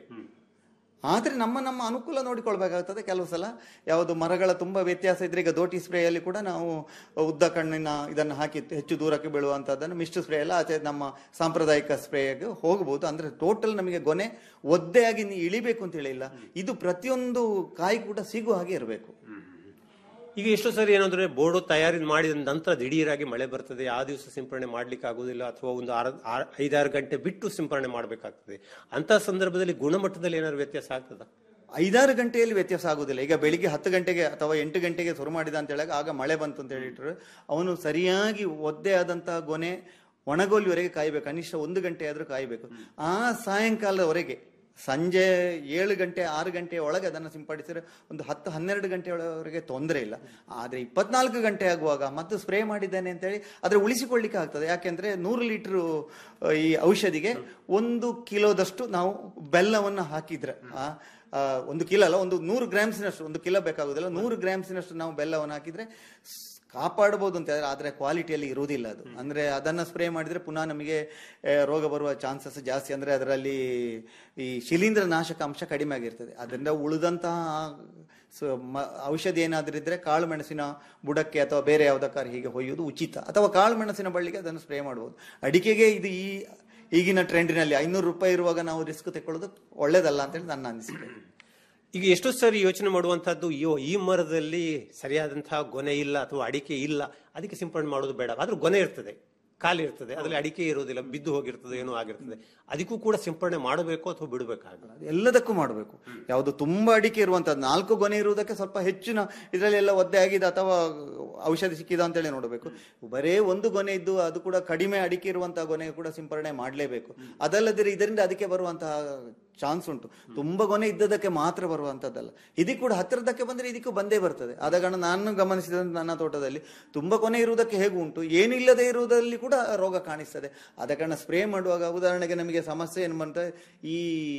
ಆದ್ರೆ ನಮ್ಮ ನಮ್ಮ ಅನುಕೂಲ ನೋಡಿಕೊಳ್ಬೇಕಾಗ್ತದೆ ಕೆಲವು ಸಲ ಯಾವುದು ಮರಗಳ ತುಂಬಾ ವ್ಯತ್ಯಾಸ ಇದ್ರೆ ಈಗ ದೋಟಿ ಸ್ಪ್ರೇಯಲ್ಲಿ ಕೂಡ ನಾವು ಉದ್ದ ಕಣ್ಣಿನ ಇದನ್ನು ಹಾಕಿ ಹೆಚ್ಚು ದೂರಕ್ಕೆ ಬೀಳುವಂತಹದ್ದನ್ನು ಮಿಸ್ಟ್ ಸ್ಪ್ರೇ ಎಲ್ಲ ಆಚೆ ನಮ್ಮ ಸಾಂಪ್ರದಾಯಿಕ ಸ್ಪ್ರೇಗೆ ಹೋಗಬಹುದು ಅಂದ್ರೆ ಟೋಟಲ್ ನಮಗೆ ಗೊನೆ ಒದ್ದೆಯಾಗಿ ನೀ ಇಳಿಬೇಕು ಅಂತ ಹೇಳಿಲ್ಲ ಇದು ಪ್ರತಿಯೊಂದು ಕಾಯಿ ಕೂಡ ಸಿಗುವ ಹಾಗೆ ಇರಬೇಕು ಈಗ ಎಷ್ಟೋ ಸರಿ ಏನಂದ್ರೆ ಬೋರ್ಡು ತಯಾರಿ ಮಾಡಿದ ನಂತರ ದಿಢೀರಾಗಿ ಮಳೆ ಬರ್ತದೆ ಆ ದಿವಸ ಸಿಂಪರಣೆ ಮಾಡ್ಲಿಕ್ಕೆ ಆಗುದಿಲ್ಲ ಅಥವಾ ಒಂದು ಆರ ಆರ್- ಐದಾರು ಗಂಟೆ ಬಿಟ್ಟು ಸಿಂಪರಣೆ ಮಾಡಬೇಕಾಗ್ತದೆ ಅಂತ ಸಂದರ್ಭದಲ್ಲಿ ಗುಣಮಟ್ಟದಲ್ಲಿ ಏನಾದ್ರು ವ್ಯತ್ಯಾಸ ಆಗ್ತದ ಐದಾರು ಗಂಟೆಯಲ್ಲಿ ವ್ಯತ್ಯಾಸ ಆಗುದಿಲ್ಲ ಈಗ ಬೆಳಿಗ್ಗೆ ಹತ್ತು ಗಂಟೆಗೆ ಅಥವಾ ಎಂಟು ಗಂಟೆಗೆ ಶುರು ಮಾಡಿದ ಅಂತ ಹೇಳಿದಾಗ ಆಗ ಮಳೆ ಬಂತು ಅಂತ ಹೇಳಿಟ್ರೆ ಅವನು ಸರಿಯಾಗಿ ಒದ್ದೆ ಆದಂತಹ ಗೊನೆ ಒಣಗೋಲಿವರೆಗೆ ಕಾಯಬೇಕು ಕನಿಷ್ಠ ಒಂದು ಗಂಟೆ ಆದ್ರೂ ಕಾಯಬೇಕು ಆ ಸಾಯಂಕಾಲದವರೆಗೆ ಸಂಜೆ ಏಳು ಗಂಟೆ ಆರು ಗಂಟೆಯ ಒಳಗೆ ಅದನ್ನು ಸಿಂಪಡಿಸಿದ್ರೆ ಒಂದು ಹತ್ತು ಹನ್ನೆರಡು ಗಂಟೆಯವರೆಗೆ ತೊಂದರೆ ಇಲ್ಲ ಆದ್ರೆ ಇಪ್ಪತ್ನಾಲ್ಕು ಗಂಟೆ ಆಗುವಾಗ ಮತ್ತು ಸ್ಪ್ರೇ ಮಾಡಿದ್ದೇನೆ ಅಂತೇಳಿ ಆದ್ರೆ ಉಳಿಸಿಕೊಳ್ಳಿಕ್ಕೆ ಆಗ್ತದೆ ಯಾಕೆಂದ್ರೆ ನೂರು ಲೀಟರ್ ಈ ಔಷಧಿಗೆ ಒಂದು ಕಿಲೋದಷ್ಟು ನಾವು ಬೆಲ್ಲವನ್ನು ಹಾಕಿದ್ರೆ ಆ ಆ, ಒಂದು ಕಿಲೋ ಅಲ್ಲ ಒಂದು ನೂರು ಗ್ರಾಮ್ಸಿನಷ್ಟು ಒಂದು ಕಿಲೋ ಬೇಕಾಗುದಿಲ್ಲ ನೂರು ಗ್ರಾಮ್ಸಿನಷ್ಟು ನಾವು ಬೆಲ್ಲವನ್ನು ಹಾಕಿದ್ರೆ ಸ್- ಕಾಪಾಡಬಹುದು ಅಂತ ಹೇಳಿದ್ರೆ ಆದ್ರೆ ಕ್ವಾಲಿಟಿಯಲ್ಲಿ ಇರುವುದಿಲ್ಲ ಅದು ಅಂದ್ರೆ ಅದನ್ನ ಸ್ಪ್ರೇ ಮಾಡಿದ್ರೆ ಪುನಃ ನಮಗೆ ಆ, ರೋಗ ಬರುವ ಚಾನ್ಸಸ್ ಜಾಸ್ತಿ ಅಂದ್ರೆ ಅದರಲ್ಲಿ ಈ ಶಿಲೀಂಧ್ರ ನಾಶಕ ಅಂಶ ಕಡಿಮೆ ಆಗಿರ್ತದೆ ಅದರಿಂದ ಉಳಿದಂತಹ ಸ- ಮ- ಔಷಧಿ ಏನಾದ್ರೂ ಇದ್ರೆ ಕಾಳು ಮೆಣಸಿನ ಬುಡಕ್ಕೆ ಅಥವಾ ಬೇರೆ ಯಾವ್ದಕ್ಕಾರು ಹೀಗೆ ಹೊಯ್ಯುವುದು ಉಚಿತ ಅಥವಾ ಕಾಳು ಮೆಣಸಿನ ಬಳ್ಳಿಗೆ ಅದನ್ನು ಸ್ಪ್ರೇ ಮಾಡಬಹುದು ಅಡಿಕೆಗೆ ಇದು ಈ ಈಗಿನ ಟ್ರೆಂಡಿನಲ್ಲಿ ಐನೂರು ರೂಪಾಯಿ ಇರುವಾಗ ನಾವು ರಿಸ್ಕ್ ತಗೊಳ್ಳೋದು ಒಳ್ಳೇದಲ್ಲ ಅಂತೇಳಿ ನನ್ನ ಅನಿಸಿಕೆ ಈಗ ಎಷ್ಟೋ ಸರಿ ಯೋಚನೆ ಮಾಡುವಂತಹದ್ದು ಅಯ್ಯೋ ಈ ಮರದಲ್ಲಿ ಸರಿಯಾದಂತಹ ಗೊನೆ ಇಲ್ಲ ಅಥವಾ ಅಡಿಕೆ ಇಲ್ಲ ಅದಕ್ಕೆ ಸಿಂಪಡಣೆ ಮಾಡೋದು ಬೇಡ ಆದ್ರೂ ಗೊನೆ ಇರ್ತದೆ ಖಾಲಿ ಇರ್ತದೆ ಅದ್ರಲ್ಲಿ ಅಡಿಕೆ ಇರೋದಿಲ್ಲ ಬಿದ್ದು ಹೋಗಿರ್ತದೆ ಏನೋ ಆಗಿರ್ತದೆ ಅದಕ್ಕೂ ಕೂಡ ಸಿಂಪಡಣೆ ಮಾಡಬೇಕು ಅಥವಾ ಬಿಡಬೇಕಾಗ ಎಲ್ಲದಕ್ಕೂ ಮಾಡಬೇಕು ಯಾವುದು ತುಂಬಾ ಅಡಿಕೆ ಇರುವಂತದ್ದು ನಾಲ್ಕು ಗೊನೆ ಇರುವುದಕ್ಕೆ ಸ್ವಲ್ಪ ಹೆಚ್ಚಿನ ಇದರಲ್ಲಿ ಎಲ್ಲ ಒದ್ದೆ ಆಗಿದೆ ಅಥವಾ ಔಷಧಿ ಸಿಕ್ಕಿದ ಅಂತೇಳಿ ನೋಡಬೇಕು ಬರೇ ಒಂದು ಗೊನೆ ಇದ್ದು ಅದು ಕೂಡ ಕಡಿಮೆ ಅಡಿಕೆ ಇರುವಂತಹ ಗೊನೆ ಕೂಡ ಸಿಂಪರಣೆ ಮಾಡಲೇಬೇಕು ಅದಲ್ಲದಿದ್ರೆ ಇದರಿಂದ ಅದಕ್ಕೆ ಬರುವಂತಹ ಚಾನ್ಸ್ ಉಂಟು ತುಂಬಾ ಗೊನೆ ಇದ್ದದಕ್ಕೆ ಮಾತ್ರ ಬರುವಂತದ್ದಲ್ಲ ಇದಕ್ಕೆ ಕೂಡ ಹತ್ತಿರದಕ್ಕೆ ಬಂದ್ರೆ ಇದಕ್ಕೂ ಬಂದೇ ಬರ್ತದೆ ಆದ ಕಾರಣ ನಾನು ಗಮನಿಸಿದಂತೆ ನನ್ನ ತೋಟದಲ್ಲಿ ತುಂಬಾ ಕೊನೆ ಇರುವುದಕ್ಕೆ ಹೇಗೂ ಉಂಟು ಏನಿಲ್ಲದೆ ಇರುವುದರಲ್ಲಿ ಕೂಡ ರೋಗ ಕಾಣಿಸ್ತದೆ ಆದ ಕಾರಣ ಸ್ಪ್ರೇ ಮಾಡುವಾಗ ಉದಾಹರಣೆಗೆ ನಮಗೆ ಸಮಸ್ಯೆ ಏನು ಬಂತ ಈ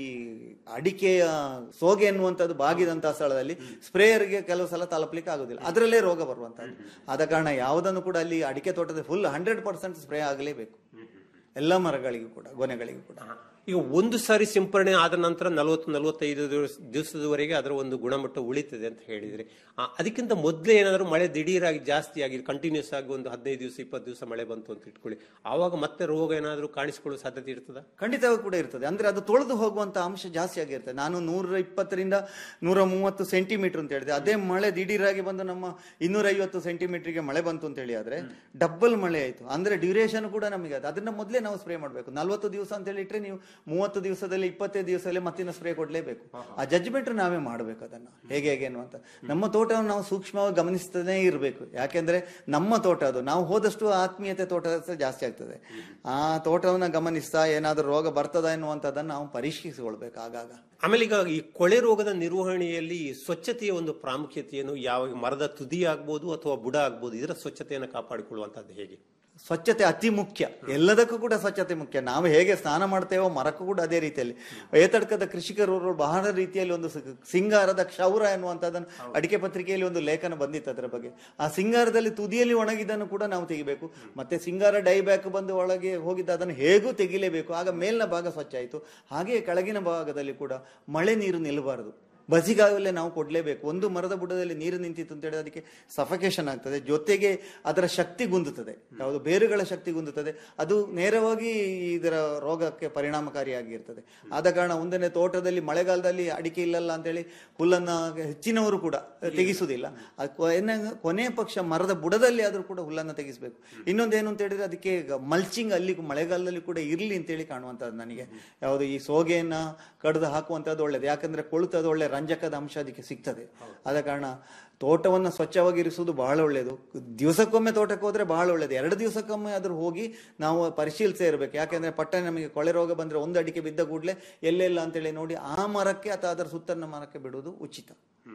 ಅಡಿಕೆಯ ಸೋಗೆ ಎನ್ನುವಂಥದ್ದು ಬಾಗಿದಂತಹ ಸ್ಥಳದಲ್ಲಿ ಸ್ಪ್ರೇಯರ್ಗೆ ಕೆಲವು ಸಲ ತಲುಪಲಿಕ್ಕೆ ಆಗುದಿಲ್ಲ ಅದರಲ್ಲೇ ರೋಗ ಬರುವಂತದ್ದು ಆದ ಕಾರಣ ಯಾವುದನ್ನು ಕೂಡ ಅಲ್ಲಿ ಅಡಿಕೆ ತೋಟದ ಫುಲ್ ಹಂಡ್ರೆಡ್ ಪರ್ಸೆಂಟ್ ಸ್ಪ್ರೇ ಆಗಲೇಬೇಕು ಎಲ್ಲ ಮರಗಳಿಗೂ ಕೂಡ ಗೊನೆಗಳಿಗೂ ಕೂಡ ಈಗ ಒಂದು ಸಾರಿ ಸಿಂಪರಣೆ ಆದ ನಂತರ ನಲವತ್ತು ನಲವತ್ತೈದು ದಿವಸ ದಿವಸದವರೆಗೆ ಅದರ ಒಂದು ಗುಣಮಟ್ಟ ಉಳಿತದೆ ಅಂತ ಹೇಳಿದ್ರೆ ಆ, ಅದಕ್ಕಿಂತ ಮೊದಲೇ ಏನಾದರೂ ಮಳೆ ದಿಢೀರಾಗಿ ಜಾಸ್ತಿ ಆಗಿ ಕಂಟಿನ್ಯೂಸ್ ಆಗಿ ಒಂದು ಹದಿನೈದು ದಿವಸ ಇಪ್ಪತ್ತು ದಿವಸ ಮಳೆ ಬಂತು ಅಂತ ಇಟ್ಕೊಳ್ಳಿ ಆವಾಗ ಮತ್ತೆ ರೋಗ ಏನಾದರೂ ಕಾಣಿಸಿಕೊಳ್ಳುವ ಸಾಧ್ಯತೆ ಇರ್ತದ ಖಂಡಿತವಾಗಿ ಕೂಡ ಇರ್ತದೆ ಅಂದ್ರೆ ಅದು ತೊಳೆದು ಹೋಗುವಂತ ಅಂಶ ಜಾಸ್ತಿ ಆಗಿರ್ತದೆ ನಾನು ನೂರ ಇಪ್ಪತ್ತರಿಂದ ನೂರ ಮೂವತ್ತು ಸೆಂಟಿಮೀಟರ್ ಅಂತ ಹೇಳಿದೆ ಅದೇ ಮಳೆ ದಿಢೀರಾಗಿ ಬಂದು ನಮ್ಮ ಇನ್ನೂರ ಐವತ್ತು ಸೆಂಟಿಮೀಟರ್ಗೆ ಮಳೆ ಬಂತು ಅಂತ ಹೇಳಿ ಆದ್ರೆ ಡಬಲ್ ಮಳೆ ಆಯ್ತು ಅಂದ್ರೆ ಡ್ಯೂರೇಷನ್ ಕೂಡ ನಮಗೆ ಅದು ಅದನ್ನ ಮೊದಲೇ ನಾವು ಸ್ಪ್ರೇ ಮಾಡಬೇಕು ನಲ್ವತ್ತು ದಿವಸ ಅಂತ ಹೇಳಿ ಇಟ್ರೆ ನೀವು ಮೂವತ್ತು ದಿವಸದಲ್ಲಿ ಇಪ್ಪತ್ತೈದು ದಿವಸದಲ್ಲಿ ಮತ್ತಿನ ಸ್ಪ್ರೇ ಕೊಡ್ಲೇಬೇಕು ಆ ಜಜ್ಮೆಂಟ್ ನಾವೇ ಮಾಡಬೇಕು ಅದನ್ನ ಹೇಗೆ ಹೇಗೆ ಅನ್ನುವಂತ ನಮ್ಮ ತೋಟವನ್ನು ನಾವು ಸೂಕ್ಷ್ಮವಾಗಿ ಗಮನಿಸ್ತಲೇ ಇರಬೇಕು ಯಾಕೆಂದ್ರೆ ನಮ್ಮ ತೋಟ ಅದು ನಾವು ಹೋದಷ್ಟು ಆತ್ಮೀಯತೆ ತೋಟ ಜಾಸ್ತಿ ಆಗ್ತದೆ ಆ ತೋಟವನ್ನ ಗಮನಿಸ್ತಾ ಏನಾದರೂ ರೋಗ ಬರ್ತದ ಎನ್ನುವಂಥದ್ದನ್ನು ನಾವು ಪರೀಕ್ಷಿಸಿಕೊಳ್ಬೇಕು ಆಗಾಗ ಆಮೇಲೆ ಈಗ ಈ ಕೊಳೆ ರೋಗದ ನಿರ್ವಹಣೆಯಲ್ಲಿ ಈ ಸ್ವಚ್ಛತೆಯ ಒಂದು ಪ್ರಾಮುಖ್ಯತೆಯನ್ನು ಯಾವ ಮರದ ತುದಿ ಆಗ್ಬೋದು ಅಥವಾ ಬುಡ ಆಗ್ಬೋದು ಇದರ ಸ್ವಚ್ಛತೆಯನ್ನು ಕಾಪಾಡಿಕೊಳ್ಳುವಂತದ್ದು ಹೇಗೆ ಸ್ವಚ್ಛತೆ ಅತಿ ಮುಖ್ಯ ಎಲ್ಲದಕ್ಕೂ ಕೂಡ ಸ್ವಚ್ಛತೆ ಮುಖ್ಯ ನಾವು ಹೇಗೆ ಸ್ನಾನ ಮಾಡ್ತೇವೋ ಮರಕ್ಕೂ ಕೂಡ ಅದೇ ರೀತಿಯಲ್ಲಿ ಏತಡ್ಕದ ಕೃಷಿಕರು ಬಹಳ ರೀತಿಯಲ್ಲಿ ಒಂದು ಸ- ಸಿಂಗಾರದ ಕ್ಷೌರ ಎನ್ನುವಂಥದ್ದನ್ನು ಅಡಿಕೆ ಪತ್ರಿಕೆಯಲ್ಲಿ ಒಂದು ಲೇಖನ ಬಂದಿತ್ತು ಅದರ ಬಗ್ಗೆ ಆ ಸಿಂಗಾರದಲ್ಲಿ ತುದಿಯಲ್ಲಿ ಒಣಗಿದ್ದನ್ನು ಕೂಡ ನಾವು ತೆಗಿಬೇಕು ಮತ್ತೆ ಸಿಂಗಾರ ಡೈ ಬ್ಯಾಕ್ ಬಂದು ಒಳಗೆ ಹೋಗಿದ್ದ ಅದನ್ನು ಹೇಗೂ ತೆಗಿಲೇಬೇಕು ಆಗ ಮೇಲಿನ ಭಾಗ ಸ್ವಚ್ಛ ಆಯಿತು ಹಾಗೆಯೇ ಕೆಳಗಿನ ಭಾಗದಲ್ಲಿ ಕೂಡ ಮಳೆ ನೀರು ನಿಲ್ಲಬಾರದು ಬಸಿಗಾಗಲೇ ನಾವು ಕೊಡಲೇಬೇಕು ಒಂದು ಮರದ ಬುಡದಲ್ಲಿ ನೀರು ನಿಂತಿತ್ತು ಅಂತ ಹೇಳಿದ್ರೆ ಅದಕ್ಕೆ ಸಫಕೇಶನ್ ಆಗ್ತದೆ ಜೊತೆಗೆ ಅದರ ಶಕ್ತಿ ಗುಂದುತ್ತದೆ ಯಾವುದು ಬೇರುಗಳ ಶಕ್ತಿ ಗುಂದುತ್ತದೆ ಅದು ನೇರವಾಗಿ ಇದರ ರೋಗಕ್ಕೆ ಪರಿಣಾಮಕಾರಿಯಾಗಿರ್ತದೆ ಆದ ಕಾರಣ ಒಂದನೇ ತೋಟದಲ್ಲಿ ಮಳೆಗಾಲದಲ್ಲಿ ಅಡಿಕೆ ಇಲ್ಲಲ್ಲ ಅಂತೇಳಿ ಹುಲ್ಲನ್ನ ಹೆಚ್ಚಿನವರು ಕೂಡ ತೆಗಿಸುವುದಿಲ್ಲ ಅದು ಕೊನೆ ಕೊನೆಯ ಪಕ್ಷ ಮರದ ಬುಡದಲ್ಲಿ ಆದರೂ ಕೂಡ ಹುಲ್ಲನ್ನು ತೆಗಿಸಬೇಕು ಇನ್ನೊಂದೇನು ಅಂತ ಹೇಳಿದ್ರೆ ಅದಕ್ಕೆ ಮಲ್ಚಿಂಗ್ ಅಲ್ಲಿ ಮಳೆಗಾಲದಲ್ಲಿ ಕೂಡ ಇರಲಿ ಅಂತೇಳಿ ಕಾಣುವಂಥದ್ದು ನನಗೆ ಯಾವುದು ಈ ಸೋಗೆಯನ್ನ ಕಡ್ದು ಹಾಕುವಂಥದ್ದು ಒಳ್ಳೇದು ಯಾಕಂದ್ರೆ ಕೊಳುತದ ಒಳ್ಳೆ ರಂಜಕದ ಅಂಶ ಅದಕ್ಕೆ ಸಿಗ್ತದೆ ಆದ ಕಾರಣ ತೋಟವನ್ನ ಸ್ವಚ್ಛವಾಗಿ ಇರಿಸುವುದು ಬಹಳ ಒಳ್ಳೆಯದು ದಿವಸಕ್ಕೊಮ್ಮೆ ತೋಟಕ್ಕೆ ಹೋದ್ರೆ ಬಹಳ ಒಳ್ಳೆಯದು ಎರಡು ದಿವಸಕ್ಕೊಮ್ಮೆ ಆದ್ರೂ ಹೋಗಿ ನಾವು ಪರಿಶೀಲಿಸೇ ಇರಬೇಕು ಯಾಕೆಂದ್ರೆ ಪಟ್ಟ ನಮಗೆ ಕೊಳೆ ರೋಗ ಬಂದ್ರೆ ಒಂದು ಅಡಿಕೆ ಬಿದ್ದ ಕೂಡಲೇ ಎಲ್ಲೆಲ್ಲ ಅಂತೇಳಿ ನೋಡಿ ಆ ಮರಕ್ಕೆ ಅಥವಾ ಅದರ ಸುತ್ತಲಿನ ಮರಕ್ಕೆ ಬಿಡುವುದು ಉಚಿತ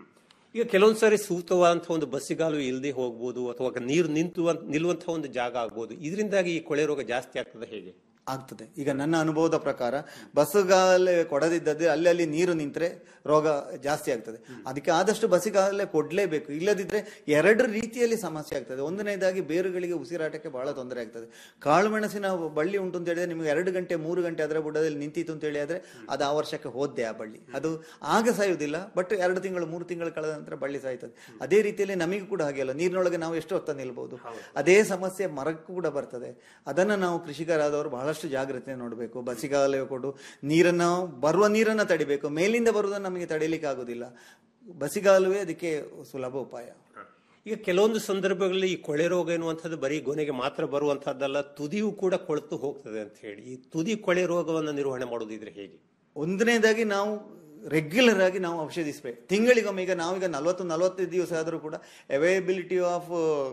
ಈಗ ಕೆಲವೊಂದು ಸಾರಿ ಸೂಕ್ತವಾದಂತಹ ಒಂದು ಬಸ್ಸಿಗಾಲು ಇಲ್ಲದೆ ಹೋಗ್ಬೋದು ಅಥವಾ ನೀರು ನಿಂತು ನಿಲ್ಲುವಂತಹ ಒಂದು ಜಾಗ ಆಗ್ಬೋದು ಇದರಿಂದಾಗಿ ಈ ಕೊಳೆ ರೋಗ ಜಾಸ್ತಿ ಆಗ್ತದೆ ಹೇಗೆ ಆಗ್ತದೆ ಈಗ ನನ್ನ ಅನುಭವದ ಪ್ರಕಾರ ಬಸ್ಸುಗಾಲೆ ಕೊಡದಿದ್ದದ್ದು ಅಲ್ಲಿ ಅಲ್ಲಿ ನೀರು ನಿಂತರೆ ರೋಗ ಜಾಸ್ತಿ ಆಗ್ತದೆ ಅದಕ್ಕೆ ಆದಷ್ಟು ಬಸ್ಸಿಗಾಲೆ ಕೊಡ್ಲೇಬೇಕು ಇಲ್ಲದಿದ್ರೆ ಎರಡು ರೀತಿಯಲ್ಲಿ ಸಮಸ್ಯೆ ಆಗ್ತದೆ ಒಂದನೇದಾಗಿ ಬೇರುಗಳಿಗೆ ಉಸಿರಾಟಕ್ಕೆ ಬಹಳ ತೊಂದರೆ ಆಗ್ತದೆ ಕಾಳು ಮೆಣಸಿನ ಬಳ್ಳಿ ಉಂಟು ಅಂತ ಹೇಳಿದ್ರೆ ನಿಮಗೆ ಎರಡು ಗಂಟೆ ಮೂರು ಗಂಟೆ ಅದರ ಬುಡದಲ್ಲಿ ನಿಂತಿತ್ತು ಅಂತ ಹೇಳಿ ಆದ್ರೆ ಅದು ಆ ವರ್ಷಕ್ಕೆ ಹೋದ್ದೆ ಆ ಬಳ್ಳಿ ಅದು ಆಗ ಸಾಯುವುದಿಲ್ಲ ಬಟ್ ಎರಡು ತಿಂಗಳು ಮೂರು ತಿಂಗಳು ಕಳೆದ ನಂತರ ಬಳ್ಳಿ ಸಾಯ್ತದೆ ಅದೇ ರೀತಿಯಲ್ಲಿ ನಮಗೂ ಕೂಡ ಹಾಗೆ ಅಲ್ಲ ನೀರಿನೊಳಗೆ ನಾವು ಎಷ್ಟು ಹೊತ್ತ ನಿಲ್ಬಹುದು ಅದೇ ಸಮಸ್ಯೆ ಮರಕ್ಕೂ ಕೂಡ ಬರ್ತದೆ ಅದನ್ನ ನಾವು ಕೃಷಿಕರಾದವರು ಬಹಳಷ್ಟು ಜಾಗ್ರತೆ ನೋಡಬೇಕು ಬಸಿಗಾಲ ಕೊಡು ನೀರನ್ನ ಬರುವ ನೀರನ್ನ ತಡಿಬೇಕು ಮೇಲಿಂದ ಬರುವುದನ್ನು ನಮಗೆ ತಡಿಲಿಕ್ಕೆ ಆಗುದಿಲ್ಲ ಬಸಿಗಾಲುವೆ ಅದಕ್ಕೆ ಸುಲಭ ಉಪಾಯ ಈಗ ಕೆಲವೊಂದು ಸಂದರ್ಭಗಳಲ್ಲಿ ಈ ಕೊಳೆ ರೋಗ ಎನ್ನುವಂಥದ್ದು ಬರೀ ಗೊನೆಗೆ ಮಾತ್ರ ಬರುವಂತಹದ್ದಲ್ಲ ತುದಿಯೂ ಕೂಡ ಕೊಳೆತು ಹೋಗ್ತದೆ ಅಂತ ಹೇಳಿ ಈ ತುದಿ ಕೊಳೆ ರೋಗವನ್ನು ನಿರ್ವಹಣೆ ಮಾಡೋದಿದ್ರೆ ಹೇಗೆ ಒಂದನೇದಾಗಿ ನಾವು ರೆಗ್ಯುಲರ್ ಆಗಿ ನಾವು ಔಷಧಿ ಸ್ಪ್ರೇ ತಿಂಗಳಿಗೊಮ್ಮೆ ಈಗ ನಾವೀಗ ನಲವತ್ತು ನಲವತ್ತೈದು ದಿವಸ ಆದರೂ ಕೂಡ ಅವೈಬಿಲಿಟಿ ಆಫ್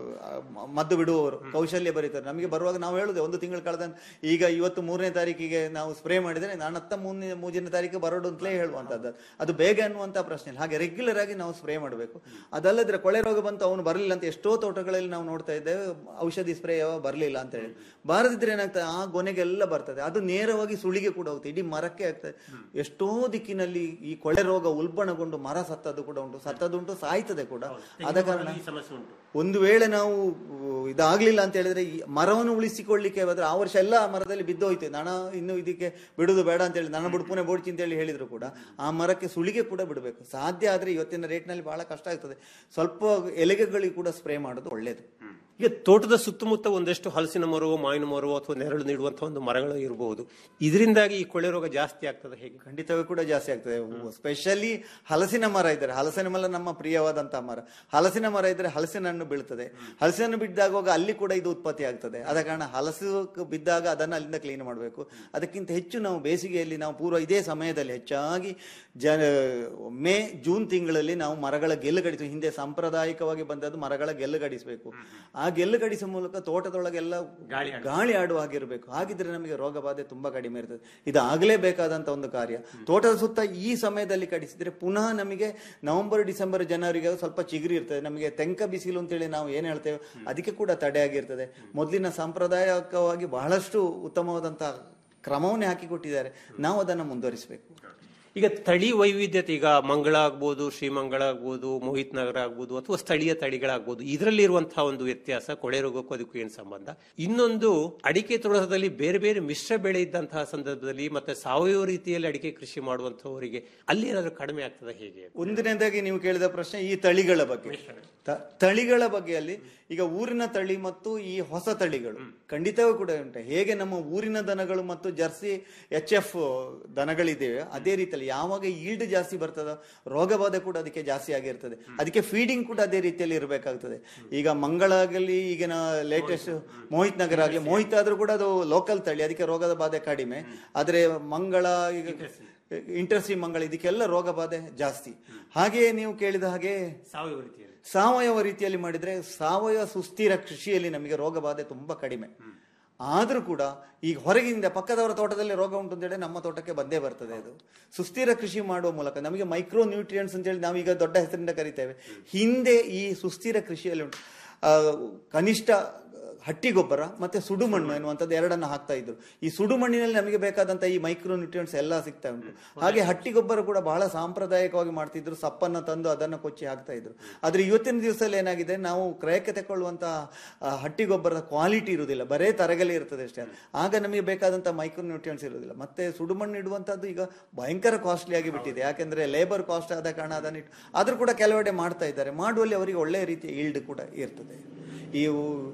ಮದ್ದು ಬಿಡುವವರು ಕೌಶಲ್ಯ ಬರೀತಾರೆ ನಮಗೆ ಬರುವಾಗ ನಾವು ಹೇಳುದು ಒಂದು ತಿಂಗಳು ಕಳೆದ ಈಗ ಇವತ್ತು ಮೂರನೇ ತಾರೀಕಿಗೆ ನಾವು ಸ್ಪ್ರೇ ಮಾಡಿದರೆ ನಾನು ಹತ್ತ ಮೂರನೇ ಮೂರನೇ ತಾರೀಕು ಬರೋಡು ಅಂತಲೇ ಹೇಳುವಂಥದ್ದು ಅದು ಬೇಗ ಅನ್ನುವಂಥ ಪ್ರಶ್ನೆ ಇಲ್ಲ ಹಾಗೆ ರೆಗ್ಯುಲರ್ ಆಗಿ ನಾವು ಸ್ಪ್ರೇ ಮಾಡಬೇಕು ಅದಲ್ಲದ್ರೆ ಕೊಳೆ ರೋಗ ಬಂತು ಅವನು ಬರಲಿಲ್ಲ ಅಂತ ಎಷ್ಟೋ ತೋಟಗಳಲ್ಲಿ ನಾವು ನೋಡ್ತಾ ಇದ್ದೇವೆ ಔಷಧಿ ಸ್ಪ್ರೇ ಯಾವ ಬರಲಿಲ್ಲ ಅಂತ ಹೇಳಿ ಬಾರದಿದ್ರೆ ಏನಾಗ್ತದೆ ಆ ಗೊನೆಗೆಲ್ಲ ಬರ್ತದೆ ಅದು ನೇರವಾಗಿ ಸುಳಿಗೆ ಕೂಡ ಹೋಗ್ತದೆ ಇಡೀ ಮರಕ್ಕೆ ಆಗ್ತದೆ ಎಷ್ಟೋ ದಿಕ್ಕಿನಲ್ಲಿ ಈ ಕೊಳೆ ರೋಗ ಉಲ್ಬಣಗೊಂಡು ಮರ ಸತ್ತದ್ದು ಕೂಡ ಉಂಟು ಸತ್ತದುಂಟು ಸಾಯ್ತದೆ ಕೂಡ ಆದ ಕಾರಣ ಸಮಸ್ಯೆ ಉಂಟು ಒಂದು ವೇಳೆ ನಾವು ಇದಾಗ್ಲಿಲ್ಲ ಅಂತ ಹೇಳಿದ್ರೆ ಈ ಮರವನ್ನು ಉಳಿಸಿಕೊಳ್ಳಿಕ್ಕೆ ಹೋದ್ರೆ ಆ ವರ್ಷ ಎಲ್ಲ ಆ ಮರದಲ್ಲಿ ಬಿದ್ದೋಯ್ತು ನಣ ಇನ್ನು ಇದಕ್ಕೆ ಬಿಡುದು ಬೇಡ ಅಂತ ಹೇಳಿ ನನ್ನ ಬುಡ್ಪುನೆ ಬೋಡ್ಚಿ ಅಂತ ಹೇಳಿ ಹೇಳಿದ್ರು ಕೂಡ ಆ ಮರಕ್ಕೆ ಸುಳಿಗೆ ಕೂಡ ಬಿಡಬೇಕು ಸಾಧ್ಯ ಆದ್ರೆ ಇವತ್ತಿನ ರೇಟ್ನಲ್ಲಿ ಬಹಳ ಕಷ್ಟ ಆಗ್ತದೆ ಸ್ವಲ್ಪ ಎಲೆಗೆಗಳಿಗೆ ಕೂಡ ಸ್ಪ್ರೇ ಮಾಡೋದು ಒಳ್ಳೇದು ಈಗ ತೋಟದ ಸುತ್ತಮುತ್ತ ಒಂದಷ್ಟು ಹಲಸಿನ ಮರವೋ ಮಾವಿನ ಮರವೋ ಅಥವಾ ನೆರಳು ನೀಡುವಂತಹ ಒಂದು ಮರಗಳು ಇರಬಹುದು ಇದರಿಂದಾಗಿ ಈ ಕೊಳೆ ರೋಗ ಜಾಸ್ತಿ ಆಗ್ತದೆ ಹೇಗೆ ಖಂಡಿತವೂ ಕೂಡ ಜಾಸ್ತಿ ಆಗ್ತದೆ ಸ್ಪೆಷಲಿ ಹಲಸಿನ ಮರ ಇದ್ದಾರೆ ಹಲಸಿನ ಮರ ನಮ್ಮ ಪ್ರಿಯವಾದಂತಹ ಮರ ಹಲಸಿನ ಮರ ಇದ್ರೆ ಹಲಸಿನ ಹಣ್ಣು ಬೀಳ್ತದೆ ಹಲಸಿನ ಹಣ್ಣು ಬಿದ್ದಾಗ ಅಲ್ಲಿ ಕೂಡ ಇದು ಉತ್ಪತ್ತಿ ಆಗ್ತದೆ ಆದ ಕಾರಣ ಹಲಸು ಬಿದ್ದಾಗ ಅದನ್ನು ಅಲ್ಲಿಂದ ಕ್ಲೀನ್ ಮಾಡಬೇಕು ಅದಕ್ಕಿಂತ ಹೆಚ್ಚು ನಾವು ಬೇಸಿಗೆಯಲ್ಲಿ ನಾವು ಪೂರ್ವ ಇದೇ ಸಮಯದಲ್ಲಿ ಹೆಚ್ಚಾಗಿ ಜ ಮೇ ಜೂನ್ ತಿಂಗಳಲ್ಲಿ ನಾವು ಮರಗಳ ಗೆಲ್ಲುಗಡಿಸಿ ಹಿಂದೆ ಸಾಂಪ್ರದಾಯಿಕವಾಗಿ ಬಂದದ್ದು ಮರಗಳ ಗೆಲ್ಲುಗಡಿಸಬೇಕು ಆ ಗೆಲ್ಲು ಕಡಿಸುವ ಮೂಲಕ ತೋಟದೊಳಗೆಲ್ಲ ಗಾಳಿ ಆಡುವ ಹಾಗಿರ್ಬೇಕು ಹಾಗಿದ್ರೆ ನಮಗೆ ರೋಗ ಬಾಧೆ ತುಂಬಾ ಕಡಿಮೆ ಇರ್ತದೆ ಇದು ಆಗಲೇಬೇಕಾದಂತ ಒಂದು ಕಾರ್ಯ ತೋಟದ ಸುತ್ತ ಈ ಸಮಯದಲ್ಲಿ ಕಡಿಸಿದ್ರೆ ಪುನಃ ನಮಗೆ ನವೆಂಬರ್ ಡಿಸೆಂಬರ್ ಜನವರಿಗೆ ಸ್ವಲ್ಪ ಚಿಗುರಿ ಇರ್ತದೆ ನಮಗೆ ತೆಂಕ ಬಿಸಿಲು ಅಂತೇಳಿ ನಾವು ಏನ್ ಹೇಳ್ತೇವೆ ಅದಕ್ಕೆ ಕೂಡ ತಡೆ ಆಗಿರ್ತದೆ ಮೊದಲಿನ ಸಾಂಪ್ರದಾಯಿಕವಾಗಿ ಬಹಳಷ್ಟು ಉತ್ತಮವಾದಂತಹ ಕ್ರಮವನ್ನೇ ಹಾಕಿಕೊಟ್ಟಿದ್ದಾರೆ ನಾವು ಅದನ್ನು ಮುಂದುವರಿಸಬೇಕು ಈಗ ತಳಿ ವೈವಿಧ್ಯತೆ ಈಗ ಮಂಗಳ ಆಗ್ಬೋದು ಶ್ರೀಮಂಗಳ ಆಗ್ಬೋದು ಮೋಹಿತ್ ನಗರ ಆಗ್ಬೋದು ಅಥವಾ ಸ್ಥಳೀಯ ತಳಿಗಳಾಗ್ಬೋದು ಇದರಲ್ಲಿರುವಂತಹ ಒಂದು ವ್ಯತ್ಯಾಸ ಕೊಳೆ ರೋಗಕ್ಕೂ ಅದಕ್ಕೂ ಏನು ಸಂಬಂಧ ಇನ್ನೊಂದು ಅಡಿಕೆ ತೋಟದಲ್ಲಿ ಬೇರೆ ಬೇರೆ ಮಿಶ್ರ ಬೆಳೆ ಇದ್ದಂತಹ ಸಂದರ್ಭದಲ್ಲಿ ಮತ್ತೆ ಸಾವಯವ ರೀತಿಯಲ್ಲಿ ಅಡಿಕೆ ಕೃಷಿ ಮಾಡುವಂತಹವರಿಗೆ ಅಲ್ಲಿ ಏನಾದರೂ ಕಡಿಮೆ ಆಗ್ತದೆ ಹೇಗೆ ಒಂದನೇದಾಗಿ ನೀವು ಕೇಳಿದ ಪ್ರಶ್ನೆ ಈ ತಳಿಗಳ ಬಗ್ಗೆ ತ- ತಳಿಗಳ ಬಗ್ಗೆ ಅಲ್ಲಿ ಈಗ ಊರಿನ ತಳಿ ಮತ್ತು ಈ ಹೊಸ ತಳಿಗಳು ಖಂಡಿತವೂ ಕೂಡ ಉಂಟು ಹೇಗೆ ನಮ್ಮ ಊರಿನ ದನಗಳು ಮತ್ತು ಜರ್ಸಿ ಎಚ್ ಎಫ್ ದನಗಳಿದ್ದೇವೆ ಅದೇ ರೀತಿಯಲ್ಲಿ ಯಾವಾಗ ಈಲ್ಡ್ ಜಾಸ್ತಿ ಬರ್ತದೋ ರೋಗ ಬಾಧೆ ಕೂಡ ಅದಕ್ಕೆ ಜಾಸ್ತಿ ಆಗಿರ್ತದೆ ಅದಕ್ಕೆ ಫೀಡಿಂಗ್ ಕೂಡ ಅದೇ ರೀತಿಯಲ್ಲಿ ಇರಬೇಕಾಗ್ತದೆ ಈಗ ಮಂಗಳ ಆಗಲಿ ಈಗಿನ ಲೇಟೆಸ್ಟ್ ಮೋಹಿತ್ ನಗರ ಆಗಲಿ ಮೋಹಿತ್ ಆದ್ರೂ ಕೂಡ ಅದು ಲೋಕಲ್ ತಳಿ ಅದಕ್ಕೆ ರೋಗದ ಬಾಧೆ ಕಡಿಮೆ ಆದ್ರೆ ಮಂಗಳ ಈಗ ಇಂಟರ್ಸಿ ಮಂಗಳ ಇದಕ್ಕೆಲ್ಲ ರೋಗ ಬಾಧೆ ಜಾಸ್ತಿ ಹಾಗೆಯೇ ನೀವು ಕೇಳಿದ ಹಾಗೆ ಸಾವಯವ ರೀತಿಯಲ್ಲಿ ಸಾವಯವ ರೀತಿಯಲ್ಲಿ ಮಾಡಿದ್ರೆ ಸಾವಯವ ಸುಸ್ಥಿರ ಕೃಷಿಯಲ್ಲಿ ನಮಗೆ ರೋಗ ಬಾಧೆ ತುಂಬಾ ಕಡಿಮೆ ಆದ್ರೂ ಕೂಡ ಈಗ ಹೊರಗಿನಿಂದ ಪಕ್ಕದವರ ತೋಟದಲ್ಲಿ ರೋಗ ಉಂಟು ಅಂತೇಳಿ ನಮ್ಮ ತೋಟಕ್ಕೆ ಬಂದೇ ಬರ್ತದೆ ಅದು ಸುಸ್ಥಿರ ಕೃಷಿ ಮಾಡುವ ಮೂಲಕ ನಮಗೆ ಮೈಕ್ರೋ ನ್ಯೂಟ್ರಿಯೆಂಟ್ಸ್ ಅಂತೇಳಿ ನಾವೀಗ ದೊಡ್ಡ ಹೆಸರಿಂದ ಕರಿತೇವೆ ಹಿಂದೆ ಈ ಸುಸ್ಥಿರ ಕೃಷಿಯಲ್ಲಿ ಉಂಟು ಆ, ಕನಿಷ್ಠ ಹಟ್ಟಿ ಗೊಬ್ಬರ ಮತ್ತೆ ಸುಡುಮಣ್ಣು ಎನ್ನುವಂಥದ್ದು ಎರಡನ್ನ ಹಾಕ್ತಾ ಇದ್ರು ಈ ಸುಡುಮಣ್ಣಿನಲ್ಲಿ ನಮಗೆ ಬೇಕಾದಂತ ಈ ಮೈಕ್ರೋ ನ್ಯೂಟ್ರಿಯೆಂಟ್ಸ್ ಎಲ್ಲ ಸಿಗ್ತಾ ಉಂಟು ಹಾಗೆ ಹಟ್ಟಿ ಗೊಬ್ಬರ ಕೂಡ ಬಹಳ ಸಾಂಪ್ರದಾಯಿಕವಾಗಿ ಮಾಡ್ತಿದ್ರು ಸಪ್ಪನ್ನ ತಂದು ಅದನ್ನು ಕೊಚ್ಚಿ ಹಾಕ್ತಾ ಇದ್ರು ಆದ್ರೆ ಇವತ್ತಿನ ದಿವಸದಲ್ಲಿ ಏನಾಗಿದೆ ನಾವು ಕ್ರಯಕ್ಕೆ ತಗೊಳ್ಳುವಂತಹ ಆ, ಹಟ್ಟಿ ಗೊಬ್ಬರದ ಕ್ವಾಲಿಟಿ ಇರುವುದಿಲ್ಲ ಬರೇ ತರಗಲಿ ಇರ್ತದೆ ಅಷ್ಟೇ ಆಗ ನಮಗೆ ಬೇಕಾದಂತ ಮೈಕ್ರೋ ನ್ಯೂಟ್ರಿಯೆಂಟ್ಸ್ ಇರುವುದಿಲ್ಲ ಮತ್ತೆ ಸುಡುಮಣ್ಣು ಇಡುವಂತದ್ದು ಈಗ ಭಯಂಕರ ಕಾಸ್ಟ್ಲಿ ಆಗಿ ಬಿಟ್ಟಿದೆ ಯಾಕೆಂದ್ರೆ ಲೇಬರ್ ಕಾಸ್ಟ್ ಆದ ಕಾರಣ ಅದನ್ನು ಇಟ್ಟು ಆದ್ರೂ ಕೂಡ ಕೆಲವೆಡೆ ಮಾಡ್ತಾ ಇದ್ದಾರೆ ಮಾಡುವಲ್ಲಿ ಅವರಿಗೆ ಒಳ್ಳೆಯ ರೀತಿಯ ಈಲ್ಡ್ ಕೂಡ ಇರ್ತದೆ ಈ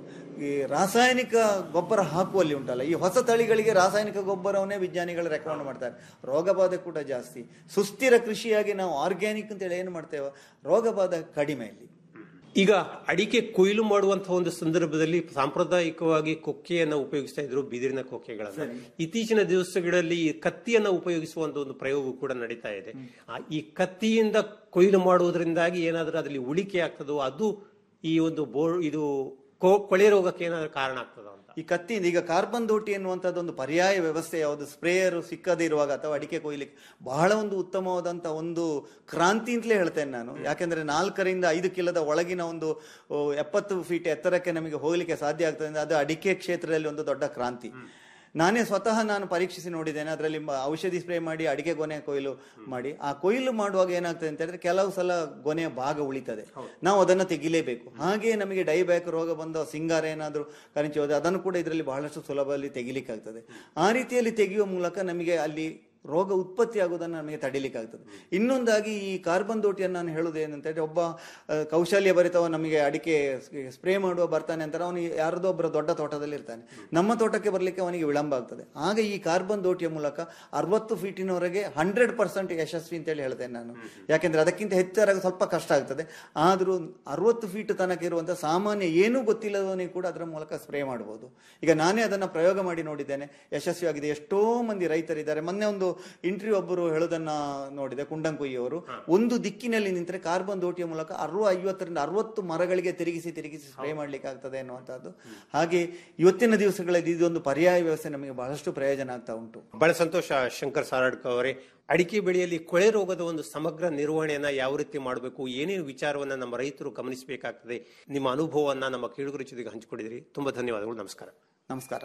ಈ ರಾಸಾಯನಿಕ ಗೊಬ್ಬರ ಹಾಕುವಲ್ಲಿ ಉಂಟಲ್ಲ ಈ ಹೊಸ ತಳಿಗಳಿಗೆ ರಾಸಾಯನಿಕ ಗೊಬ್ಬರವನ್ನೇ ವಿಜ್ಞಾನಿಗಳು ರೆಕಮೆಂಡ್ ಮಾಡ್ತಾರೆ ರೋಗ ಬಾಧೆ ಕೂಡ ಜಾಸ್ತಿ ಸುಸ್ಥಿರ ಕೃಷಿಯಾಗಿ ನಾವು ಆರ್ಗ್ಯಾನಿಕ್ ಅಂತೇಳಿ ಏನು ಮಾಡ್ತೇವೆ ರೋಗ ಬಾಧೆ ಕಡಿಮೆ ಇಲ್ಲಿ ಈಗ ಅಡಿಕೆ ಕೊಯ್ಲು ಮಾಡುವಂತಹ ಒಂದು ಸಂದರ್ಭದಲ್ಲಿ ಸಾಂಪ್ರದಾಯಿಕವಾಗಿ ಕೊಕ್ಕೆಯನ್ನ ಉಪಯೋಗಿಸ್ತಾ ಇದ್ರು ಬಿದಿರಿನ ಕೊಕ್ಕೆಗಳನ್ನ ಇತ್ತೀಚಿನ ದಿವಸಗಳಲ್ಲಿ ಈ ಕತ್ತಿಯನ್ನ ಉಪಯೋಗಿಸುವಂತ ಒಂದು ಪ್ರಯೋಗ ಕೂಡ ನಡೀತಾ ಇದೆ ಆ, ಈ ಕತ್ತಿಯಿಂದ ಕೊಯ್ಲು ಮಾಡುವುದರಿಂದಾಗಿ ಏನಾದ್ರೂ ಅದರಲ್ಲಿ ಉಳಿಕೆ ಆಗ್ತದೋ ಅದು ಈ ಒಂದು ಬೋರ್ ಇದು ಕೊ- ಕೊಳೆ ರೋಗಕ್ಕೆ ಏನಾದ್ರೂ ಕಾರಣ ಆಗ್ತದೋ ಅಂತ ಈ ಕತ್ತಿಯಿಂದ ಈಗ ಕಾರ್ಬನ್ ದೋಟಿ ಎನ್ನುವಂಥದ್ದು ಒಂದು ಪರ್ಯಾಯ ವ್ಯವಸ್ಥೆ ಯಾವುದು ಸ್ಪ್ರೇಯರ್ ಸಿಕ್ಕದೇ ಇರುವಾಗ ಅಥವಾ ಅಡಿಕೆ ಕೊಯ್ಲಿಕ್ಕೆ ಬಹಳ ಒಂದು ಉತ್ತಮವಾದಂತ ಒಂದು ಕ್ರಾಂತಿ ಅಂತಲೇ ಹೇಳ್ತೇನೆ ನಾನು ಯಾಕೆಂದ್ರೆ ನಾಲ್ಕರಿಂದ ಐದು ಕಿಲೋದ ಒಳಗಿನ ಒಂದು ಓ, ಎಪ್ಪತ್ತು ಫೀಟ್ ಎತ್ತರಕ್ಕೆ ನಮಗೆ ಹೋಗ್ಲಿಕ್ಕೆ ಸಾಧ್ಯ ಆಗ್ತದೆ ಅಂದ್ರೆ ಅದು ಅಡಿಕೆ ಕ್ಷೇತ್ರದಲ್ಲಿ ಒಂದು ದೊಡ್ಡ ಕ್ರಾಂತಿ ನಾನೇ ಸ್ವತಃ ನಾನು ಪರೀಕ್ಷಿಸಿ ನೋಡಿದ್ದೇನೆ ಅದರಲ್ಲಿ ಮ- ಔಷಧಿ ಸ್ಪ್ರೇ ಮಾಡಿ ಅಡಿಕೆ ಗೊನೆ ಕೊಯ್ಲು ಮಾಡಿ ಆ ಕೊಯ್ಲು ಮಾಡುವಾಗ ಏನಾಗ್ತದೆ ಅಂತ ಹೇಳಿದ್ರೆ ಕೆಲವು ಸಲ ಗೊನೆಯ ಭಾಗ ಉಳಿತದೆ ನಾವು ಅದನ್ನು ತೆಗಿಲೇಬೇಕು ಹಾಗೆ ನಮಗೆ ಡೈಬ್ಯಾಕ್ ರೋಗ ಬಂದ ಸಿಂಗಾರ ಏನಾದರೂ ಕನಿಚಿ ಹೋದ್ರೆ ಅದನ್ನು ಕೂಡ ಇದರಲ್ಲಿ ಬಹಳಷ್ಟು ಸುಲಭದಲ್ಲಿ ತೆಗಿಲಿಕ್ಕೆ ಆಗ್ತದೆ ಆ ರೀತಿಯಲ್ಲಿ ತೆಗೆಯುವ ಮೂಲಕ ನಮಗೆ ಅಲ್ಲಿ ರೋಗ ಉತ್ಪತ್ತಿ ಆಗುವುದನ್ನು ನಮಗೆ ತಡಿಲಿಕ್ಕಾಗ್ತದೆ ಇನ್ನೊಂದಾಗಿ ಈ ಕಾರ್ಬನ್ ದೋಟಿಯನ್ನು ನಾನು ಹೇಳುವುದು ಏನಂತ ಹೇಳಿದ್ರೆ ಒಬ್ಬ ಆ, ಕೌಶಲ್ಯ ಭರಿತವ ನಮಗೆ ಅಡಿಕೆ ಸ್ಪ್ರೇ ಮಾಡುವ ಬರ್ತಾನೆ ಅಂತಾರೆ ಅವನು ಯಾರದೋ ಒಬ್ಬರ ದೊಡ್ಡ ತೋಟದಲ್ಲಿ ಇರ್ತಾನೆ ನಮ್ಮ ತೋಟಕ್ಕೆ ಬರಲಿಕ್ಕೆ ಅವನಿಗೆ ವಿಳಂಬ ಆಗ್ತದೆ ಆಗ ಈ ಕಾರ್ಬನ್ ದೋಟಿಯ ಮೂಲಕ ಅರವತ್ತು ಫೀಟಿನವರೆಗೆ ಹಂಡ್ರೆಡ್ ಪರ್ಸೆಂಟ್ ಯಶಸ್ವಿ ಅಂತೇಳಿ ಹೇಳ್ತೇನೆ ನಾನು ಯಾಕೆಂದ್ರೆ ಅದಕ್ಕಿಂತ ಹೆಚ್ಚಾಗಿ ಸ್ವಲ್ಪ ಕಷ್ಟ ಆಗ್ತದೆ ಆದರೂ ಅರವತ್ತು ಫೀಟ್ ತನಕ ಇರುವಂತಹ ಸಾಮಾನ್ಯ ಏನೂ ಗೊತ್ತಿಲ್ಲದವನಿಗೆ ಕೂಡ ಅದರ ಮೂಲಕ ಸ್ಪ್ರೇ ಮಾಡಬಹುದು ಈಗ ನಾನೇ ಅದನ್ನ ಪ್ರಯೋಗ ಮಾಡಿ ನೋಡಿದ್ದೇನೆ ಯಶಸ್ವಿಯಾಗಿದೆ ಎಷ್ಟೋ ಮಂದಿ ರೈತರಿದ್ದಾರೆ ಮೊನ್ನೆ ಒಂದು ಇಂಟರ್ವ್ಯೂ ಒಬ್ಬರು ಹೇಳೋದನ್ನ ನೋಡಿದೆ ಕುಂಡಂಕುಯ್ಯವರು ಒಂದು ದಿಕ್ಕಿನಲ್ಲಿ ನಿಂತರೆ ಕಾರ್ಬನ್ ದೋಟಿಯ ಮೂಲಕ ಅರವ ಐವತ್ತರಿಂದ ಅರವತ್ತು ಮರಗಳಿಗೆ ತಿರುಗಿಸಿ ತಿರುಗಿಸಿ ಸ್ಪ್ರೇ ಮಾಡ್ಲಿಕ್ಕೆ ಆಗ್ತದೆ ಎನ್ನುವಂತಹದ್ದು ಹಾಗೆ ಇವತ್ತಿನ ದಿವಸಗಳಲ್ಲಿ ಇದೊಂದು ಪರ್ಯಾಯ ವ್ಯವಸ್ಥೆ ನಮಗೆ ಬಹಳಷ್ಟು ಪ್ರಯೋಜನ ಆಗ್ತಾ ಉಂಟು ಬಹಳ ಸಂತೋಷ ಶಂಕರ್ ಸಾರಡ್ಕ ಅವರೇ ಅಡಿಕೆ ಬೆಳೆಯಲ್ಲಿ ಕೊಳೆ ರೋಗದ ಒಂದು ಸಮಗ್ರ ನಿರ್ವಹಣೆಯನ್ನ ಯಾವ ರೀತಿ ಮಾಡಬೇಕು ಏನೇನು ವಿಚಾರವನ್ನ ನಮ್ಮ ರೈತರು ಗಮನಿಸಬೇಕಾಗ್ತದೆ ನಿಮ್ಮ ಅನುಭವವನ್ನ ನಮ್ಮ ಕೇಳುಗರ ಜೊತೆಗೆ ಹಂಚಿಕೊಂಡಿದ್ರಿ ತುಂಬಾ ಧನ್ಯವಾದಗಳು ನಮಸ್ಕಾರ ನಮಸ್ಕಾರ